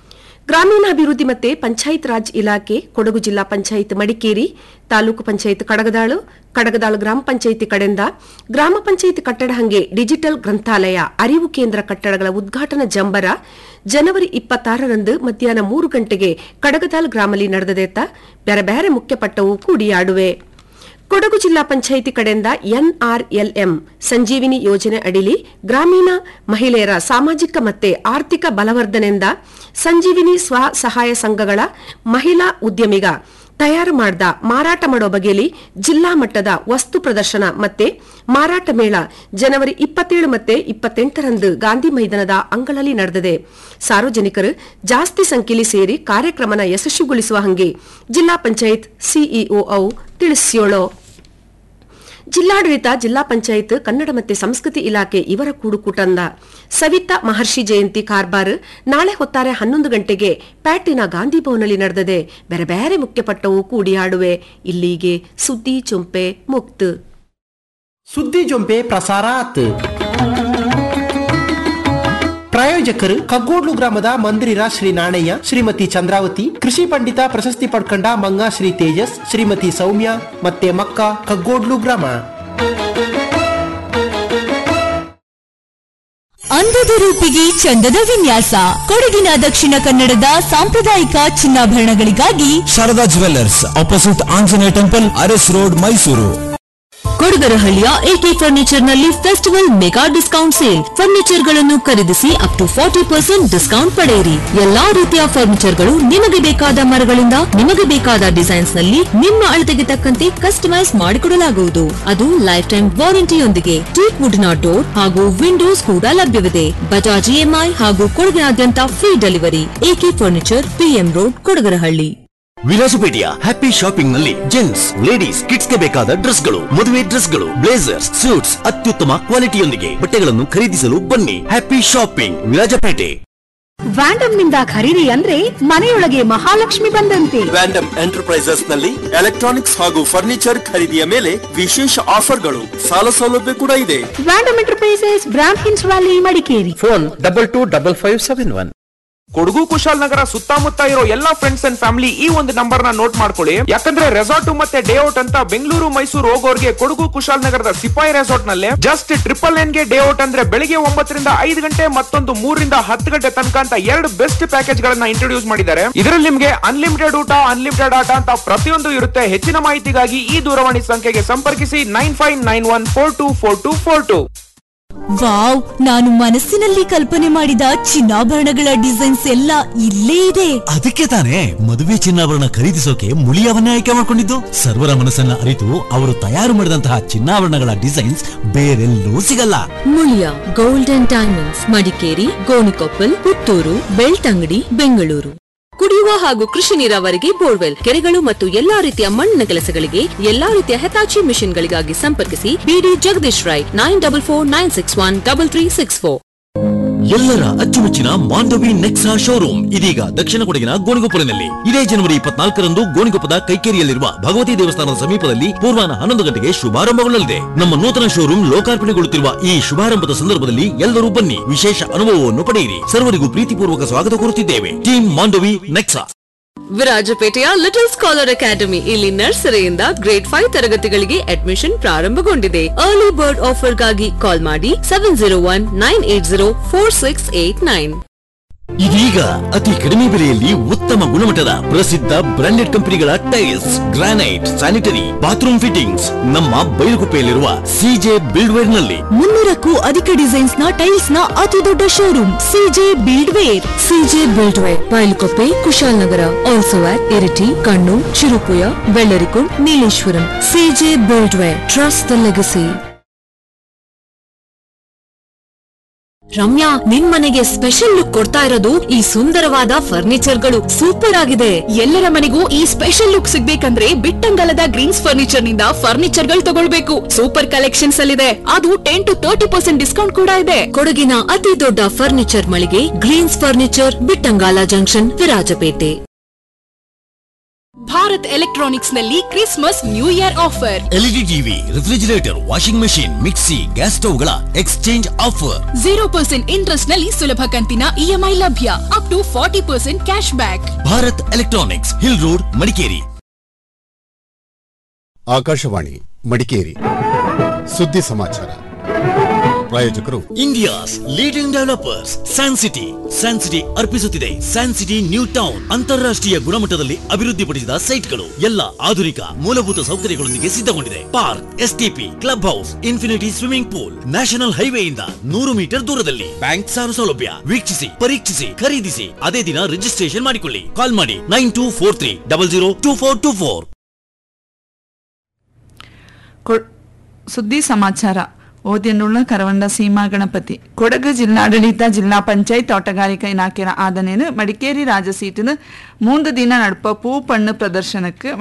ಗ್ರಾಮೀಣಾಭಿವೃದ್ಧಿ ಮತ್ತೆ ಪಂಚಾಯತ್ ರಾಜ್ ಇಲಾಖೆ ಕೊಡಗು ಜಿಲ್ಲಾ ಪಂಚಾಯತ್ ಮಡಿಕೇರಿ ತಾಲೂಕು ಪಂಚಾಯತ್ ಕಡಗದಾಳು ಕಡಗದಾಳು ಗ್ರಾಮ ಪಂಚಾಯಿತಿ ಕಡೆಯಿಂದ ಗ್ರಾಮ ಪಂಚಾಯಿತಿ ಕಟ್ಟಡ ಹಂಗೆ ಡಿಜಿಟಲ್ ಗ್ರಂಥಾಲಯ ಅರಿವು ಕೇಂದ್ರ ಕಟ್ಟಡಗಳ ಉದ್ಘಾಟನಾ ಜಂಬರ ಜನವರಿ ಇಪ್ಪತ್ತಾರರಂದು ಮಧ್ಯಾಹ್ನ ಮೂರು ಗಂಟೆಗೆ ಕಡಗದಾಲ್ ಗ್ರಾಮಲ್ಲಿ ನಡೆದದೆತ್ತ ಬೇರೆ ಬೇರೆ ಮುಖ್ಯಪಟ್ಟವು ಕೂಡಿಯಾಡುವೆ ಕೊಡಗು ಜಿಲ್ಲಾ ಪಂಚಾಯಿತಿ ಕಡೆಯಿಂದ ಎನ್ಆರ್ಎಲ್ಎಂ ಸಂಜೀವಿನಿ ಯೋಜನೆ ಅಡಿಲಿ ಗ್ರಾಮೀಣ ಮಹಿಳೆಯರ ಸಾಮಾಜಿಕ ಮತ್ತೆ ಆರ್ಥಿಕ ಬಲವರ್ಧನೆಯಿಂದ ಸಂಜೀವಿನಿ ಸ್ವ ಸಹಾಯ ಸಂಘಗಳ ಮಹಿಳಾ ಉದ್ಯಮಿಗ ತಯಾರು ಮಾಡಿದ ಮಾರಾಟ ಮಾಡೋ ಬಗೆಯಲ್ಲಿ ಜಿಲ್ಲಾ ಮಟ್ಟದ ವಸ್ತು ಪ್ರದರ್ಶನ ಮತ್ತೆ ಮಾರಾಟ ಮೇಳ ಜನವರಿ ಇಪ್ಪತ್ತೇಳು ಮತ್ತೆ ಇಪ್ಪತ್ತೆಂಟರಂದು ಗಾಂಧಿ ಮೈದಾನದ ಅಂಗಳಲ್ಲಿ ನಡೆದಿದೆ ಸಾರ್ವಜನಿಕರು ಜಾಸ್ತಿ ಸಂಖ್ಯೆಯಲ್ಲಿ ಸೇರಿ ಕಾರ್ಯಕ್ರಮನ ಯಶಸ್ವಿಗೊಳಿಸುವ ಹಂಗೆ ಜಿಲ್ಲಾ ಪಂಚಾಯತ್ ಸಿಇಒ ಅವು ತಿಳಿಸ್ಯೋಳು ಜಿಲ್ಲಾಡಳಿತ ಜಿಲ್ಲಾ ಪಂಚಾಯತ್ ಕನ್ನಡ ಮತ್ತೆ ಸಂಸ್ಕೃತಿ ಇಲಾಖೆ ಇವರ ಕೂಡುಕೂಟಂದ ಸವಿತಾ ಮಹರ್ಷಿ ಜಯಂತಿ ಕಾರ್ಬಾರ್ ನಾಳೆ ಹೊತ್ತಾರೆ ಹನ್ನೊಂದು ಗಂಟೆಗೆ ಪ್ಯಾಟಿನ ಗಾಂಧಿ ಭವನಲ್ಲಿ ನಡೆದದೆ ಬೇರೆ ಬೇರೆ ಮುಖ್ಯಪಟ್ಟವು ಕೂಡಿಯಾಡುವೆ ಇಲ್ಲಿಗೆ ಸುದ್ದಿ ಚೊಂಪೆ ಮುಕ್ತ ಸುದ್ದಿ ಜೊಂಪೆ ಪ್ರಸಾರಾತ್ ಪ್ರಾಯೋಜಕರು ಕಗ್ಗೋಡ್ಲು ಗ್ರಾಮದ ಮಂದಿರ ಶ್ರೀ ನಾಣಯ್ಯ ಶ್ರೀಮತಿ ಚಂದ್ರಾವತಿ ಕೃಷಿ ಪಂಡಿತ ಪ್ರಶಸ್ತಿ ಪಡ್ಕೊಂಡ ಮಂಗ ಶ್ರೀ ತೇಜಸ್ ಶ್ರೀಮತಿ ಸೌಮ್ಯ ಮತ್ತೆ ಮಕ್ಕ ಕಗ್ಗೋಡ್ಲು ಗ್ರಾಮ ಅಂದದ ರೂಪಿಗೆ ಚಂದದ ವಿನ್ಯಾಸ ಕೊಡಗಿನ ದಕ್ಷಿಣ ಕನ್ನಡದ ಸಾಂಪ್ರದಾಯಿಕ ಚಿನ್ನಾಭರಣಗಳಿಗಾಗಿ Sharada jewellers opposite Anjaneya temple Aras road Mysuru ಕೊಡಗರಹಳ್ಳಿಯ ಎಕೆ ಫರ್ನಿಚರ್ ನಲ್ಲಿ festival mega discount sale furniture ಗಳನ್ನು ಖರೀದಿಸಿ up to forty percent discount ಪಡೆಯಿರಿ ಎಲ್ಲಾ ರೀತಿಯ ಫರ್ನಿಚರ್ ಗಳು ನಿಮಗೆ ಬೇಕಾದ ಮರಗಳಿಂದ ನಿಮಗೆ ಬೇಕಾದ ಡಿಸೈನ್ಸ್ ನಲ್ಲಿ ನಿಮ್ಮ ಅಳತೆಗೆ ತಕ್ಕಂತೆ ಕಸ್ಟಮೈಸ್ ಮಾಡಿಕೊಡಲಾಗುವುದು ಅದು ಲೈಫ್ ಟೈಮ್ ವಾರಂಟಿಯೊಂದಿಗೆ ಟೀಕ್ ವುಡ್ ನ ಡೋರ್ ಹಾಗೂ ವಿಂಡೋಸ್ ಕೂಡ ಲಭ್ಯವಿದೆ ಬಜಾಜ್ ಇಎಂಐ ಹಾಗೂ ಕೊಡಗಿನಾದ್ಯಂತ free delivery AK furniture PM road Kodagarahalli ವಿಲಾಸಪೇಟೆಯ ಹ್ಯಾಪಿ ಶಾಪಿಂಗ್ ನಲ್ಲಿ ಜೆಂಟ್ಸ್ ಲೇಡೀಸ್ ಕಿಡ್ಸ್ ಗೆ ಬೇಕಾದ ಡ್ರೆಸ್ ಗಳು ಮದುವೆ ಡ್ರೆಸ್ ಗಳು ಬ್ಲೇಸರ್ಸ್ ಸೂಟ್ಸ್ ಅತ್ಯುತ್ತಮ ಕ್ವಾಲಿಟಿಯೊಂದಿಗೆ ಬಟ್ಟೆಗಳನ್ನು ಖರೀದಿಸಲು ಬನ್ನಿ ಹ್ಯಾಪಿ ಶಾಪಿಂಗ್ ವಿರಾಜಪೇಟೆ ವ್ಯಾಂಡಮ್ ನಿಂದ ಖರೀದಿ ಅಂದ್ರೆ ಮನೆಯೊಳಗೆ ಮಹಾಲಕ್ಷ್ಮಿ ಬಂದಂತೆ ವ್ಯಾಂಡಮ್ ಎಂಟರ್ಪ್ರೈಸಸ್ ನಲ್ಲಿ ಎಲೆಕ್ಟ್ರಾನಿಕ್ಸ್ ಹಾಗೂ ಫರ್ನಿಚರ್ ಖರೀದಿಯ ಮೇಲೆ ವಿಶೇಷ ಆಫರ್ಗಳು ಸಾಲ ಸೌಲಭ್ಯ ಕೂಡ ಇದೆ ವ್ಯಾಂಡಮ್ ಎಂಟರ್ಪ್ರೈಸಸ್ ಬ್ರಾಂಡ್ ಹಿನ್ಸ್ valley Madikeri phone double two double five seven one Kodagu Kushalnagar ಸುತ್ತಮುತ್ತ ಇರೋ ಎಲ್ಲಾ ಫ್ರೆಂಡ್ಸ್ ಅಂಡ್ ಫ್ಯಾಮಿಲಿ ಈ ಒಂದು ನಂಬರ್ ನ ನೋಟ್ ಮಾಡ್ಕೊಳ್ಳಿ ಯಾಕಂದ್ರೆ ರೆಸಾರ್ಟ್ ಮತ್ತೆ ಡೇ ಔಟ್ ಅಂತ ಬೆಂಗಳೂರು ಮೈಸೂರು ಹೋಗೋರ್ಗೆ ಕೊಡಗು ಕುಶಾಲನಗರದ ಸಿಪಾಯಿ ರೆಸಾರ್ಟ್ ನಲ್ಲಿ ಜಸ್ಟ್ ಟ್ರಿಪಲ್ ಎನ್ ಗೆ ಡೇ ಔಟ್ ಅಂದ್ರೆ ಬೆಳಿಗ್ಗೆ ಒಂಬತ್ತರಿಂದ ಐದು ಗಂಟೆ ಮತ್ತೊಂದು ಮೂರರಿಂದ ಹತ್ತು ಗಂಟೆ ತನಕ ಅಂತ ಎರಡು ಬೆಸ್ಟ್ ಪ್ಯಾಕೇಜ್ ಗಳನ್ನ ಇಂಟ್ರೊಡ್ಯೂಸ್ ಮಾಡಿದ್ದಾರೆ ಇದರಲ್ಲಿ ನಿಮ್ಗೆ ಅನ್ಲಿಮಿಟೆಡ್ ಊಟ ಅನ್ಲಿಮಿಟೆಡ್ ಆಟ ಅಂತ ಪ್ರತಿಯೊಂದು ಇರುತ್ತೆ ಹೆಚ್ಚಿನ ಮಾಹಿತಿಗಾಗಿ ಈ ದೂರವಾಣಿ ಸಂಖ್ಯೆಗೆ ಸಂಪರ್ಕಿಸಿ nine five nine one four two four two four two wow ನಾನು ಮನಸ್ಸಿನಲ್ಲಿ ಕಲ್ಪನೆ ಮಾಡಿದ ಚಿನ್ನಾಭರಣಗಳ ಡಿಸೈನ್ಸ್ ಎಲ್ಲ ಇಲ್ಲೇ ಇದೆ ಅದಕ್ಕೆ ತಾನೇ ಮದುವೆ ಚಿನ್ನಾಭರಣ ಖರೀದಿಸೋಕೆ ಮುಳಿಯವನ್ನೇ ಆಯ್ಕೆ ಮಾಡಿಕೊಂಡಿದ್ದು ಸರ್ವರ ಮನಸ್ಸನ್ನ ಅರಿತು ಅವರು ತಯಾರು ಮಾಡಿದಂತಹ ಚಿನ್ನಾಭರಣಗಳ ಡಿಸೈನ್ಸ್ ಬೇರೆಲ್ಲೂ ಸಿಗಲ್ಲ ಮುಳಿಯ ಗೋಲ್ಡನ್ ಡೈಮಂಡ್ಸ್ ಮಡಿಕೇರಿ ಗೋಣಿಕೊಪ್ಪಲ್ ಪುತ್ತೂರು ಬೆಳ್ತಂಗಡಿ ಬೆಂಗಳೂರು ಕುಡಿಯುವ ಹಾಗೂ ಕೃಷಿ ನೀರಾವರಿಗೆ ಬೋರ್ವೆಲ್ ಕೆರೆಗಳು ಮತ್ತು ಎಲ್ಲಾ ರೀತಿಯ ಮಣ್ಣಿನ ಕೆಲಸಗಳಿಗೆ ಎಲ್ಲಾ ರೀತಿಯ ಹೆತಾಚಿ ಮಿಷನ್ಗಳಿಗಾಗಿ ಸಂಪರ್ಕಿಸಿ ಬಿಡಿ Jagadish Rai nine double four nine six one double three six four ಎಲ್ಲರ ಅಚ್ಚುಮೆಚ್ಚಿನ ಮಾಂಡವಿ ನೆಕ್ಸಾ ಶೋರೂಮ್ ಇದೀಗ ದಕ್ಷಿಣ ಕೊಡಗಿನ ಗೋಣಿಗೊಪ್ಪಲಿನಲ್ಲಿ ಇದೇ ಜನವರಿ ಇಪ್ಪತ್ನಾಲ್ಕರಂದು ಗೋಣಿಗೊಪ್ಪದ ಕೈಕೇರಿಯಲ್ಲಿರುವ ಭಗವತಿ ದೇವಸ್ಥಾನದ ಸಮೀಪದಲ್ಲಿ ಪೂರ್ವಾಹ್ನ ಹನ್ನೊಂದು ಗಂಟೆಗೆ ಶುಭಾರಂಭಗೊಳ್ಳಲಿದೆ ನಮ್ಮ ನೂತನ ಶೋರೂಮ್ ಲೋಕಾರ್ಪಣೆಗೊಳ್ಳುತ್ತಿರುವ ಈ ಶುಭಾರಂಭದ ಸಂದರ್ಭದಲ್ಲಿ ಎಲ್ಲರೂ ಬನ್ನಿ ವಿಶೇಷ ಅನುಭವವನ್ನು ಪಡೆಯಿರಿ ಸರ್ವರಿಗೂ ಪ್ರೀತಿಪೂರ್ವಕ ಸ್ವಾಗತ ಕೋರುತ್ತಿದ್ದೇವೆ ಟೀಮ್ ಮಾಂಡವಿ ನೆಕ್ಸಾ ವಿರಾಜಪೇಟೆಯ ಲಿಟಲ್ ಸ್ಕಾಲರ್ ಅಕಾಡೆಮಿ ಇಲ್ಲಿ ನರ್ಸರಿಯಿಂದ ಗ್ರೇಡ್ ಫೈವ್ ತರಗತಿಗಳಿಗೆ ಅಡ್ಮಿಷನ್ ಪ್ರಾರಂಭಗೊಂಡಿದೆ ಅರ್ಲಿ ಬರ್ಡ್ ಆಫರ್ಗಾಗಿ ಕಾಲ್ ಮಾಡಿ seven zero one nine eight zero four six eight nine ಇದೀಗ ಅತಿ ಕಡಿಮೆ ಬೆಲೆಯಲ್ಲಿ ಉತ್ತಮ ಗುಣಮಟ್ಟದ ಪ್ರಸಿದ್ಧ ಬ್ರಾಂಡೆಡ್ ಕಂಪನಿಗಳ tiles granite sanitary bathroom fittings ನಮ್ಮ ಬೈಲುಗುಪ್ಪೆಯಲ್ಲಿರುವ ಸಿಜೆ ಬಿಲ್ಡ್ವೇರ್ ನಲ್ಲಿ ಮುನ್ನೂರಕ್ಕೂ ಅಧಿಕ ಡಿಸೈನ್ಸ್ ನ ಟೈಲ್ಸ್ ನ ಅತಿ ದೊಡ್ಡ showroom CJ build ware CJ build ware Bylakuppe Kushalnagar also at Iritty Kannur Cherupuzha Vellarikund Nileshwaram CJ build ware trust the legacy Ramya ನಿನ್ ಮನೆಗೆ ಸ್ಪೆಷಲ್ ಲುಕ್ ಕೊಡ್ತಾ ಇರೋದು ಈ ಸುಂದರವಾದ ಫರ್ನಿಚರ್ ಗಳು ಸೂಪರ್ ಆಗಿದೆ ಎಲ್ಲರ ಮನೆಗೂ ಈ ಸ್ಪೆಷಲ್ ಲುಕ್ ಸಿಗ್ಬೇಕಂದ್ರೆ ಬಿಟ್ಟಂಗಲದ ಗ್ರೀನ್ಸ್ ಫರ್ನಿಚರ್ ನಿಂದ ಫರ್ನಿಚರ್ ಗಳು ತಗೊಳ್ಬೇಕು ಸೂಪರ್ ಕಲೆಕ್ಷನ್ಸ್ ಅಲ್ಲಿದೆ ಅದು ten to thirty percent discount ಕೂಡ ಇದೆ ಕೊಡಗಿನ ಅತಿ ದೊಡ್ಡ ಫರ್ನಿಚರ್ ಮಳಿಗೆ greens furniture Bittangala junction Virajpet Bharat electronics ನಲ್ಲಿ Christmas new year offer LED TV refrigerator washing machine mixie gas ಸ್ಟವ್ಗಳ exchange offer zero percent interest ನಲ್ಲಿ ಸುಲಭ ಕಂತಿನ ಇಎಂಐ ಲಭ್ಯ up to forty percent cashback Bharat electronics hill road Madikeri Akashvani Madikeri ಸುದ್ದಿ ಸಮಾಚಾರ ಪ್ರಾಯೋಜಕರು India's leading developers san city san city ಅರ್ಪಿಸುತ್ತಿದೆ san city new town ಅಂತಾರಾಷ್ಟ್ರೀಯ ಗುಣಮಟ್ಟದಲ್ಲಿ ಅಭಿವೃದ್ಧಿಪಡಿಸಿದ ಸೈಟ್ಗಳು ಎಲ್ಲ ಆಧುನಿಕ ಮೂಲಭೂತ ಸೌಕರ್ಯಗಳೊಂದಿಗೆ ಸಿದ್ಧಗೊಂಡಿದೆ park STP club house infinity swimming pool national ಹೈವೇಯಿಂದ ನೂರು ಮೀಟರ್ ದೂರದಲ್ಲಿ ಬ್ಯಾಂಕ್ ಸಾಲ ಸೌಲಭ್ಯ ವೀಕ್ಷಿಸಿ ಪರೀಕ್ಷಿಸಿ ಖರೀದಿಸಿ ಅದೇ ದಿನ ರಿಜಿಸ್ಟ್ರೇಷನ್ ಮಾಡಿಕೊಳ್ಳಿ ಕಾಲ್ ಮಾಡಿ nine two four three double zero two four two four ಕೊ- ಸುದ್ದಿ ಸಮಾಚಾರ ಓದಿಯನ್ನುಳ್ಳ ಕರವಂಡ ಸೀಮಾ ಗಣಪತಿ ಕೊಡಗು ಜಿಲ್ಲಾಡಳಿತ ಜಿಲ್ಲಾ ಪಂಚಾಯತ್ ತೋಟಗಾರಿಕಾ ಇಲಾಖೆಯ ಆದನೇನು ಮಡಿಕೇರಿ ರಾಜ ಸೀಟಿನ ಮೂಂದು ದಿನ ನಡುಪ ಪೂ ಪಣ್ಣು ಪ್ರದರ್ಶನಕ್ಕೆ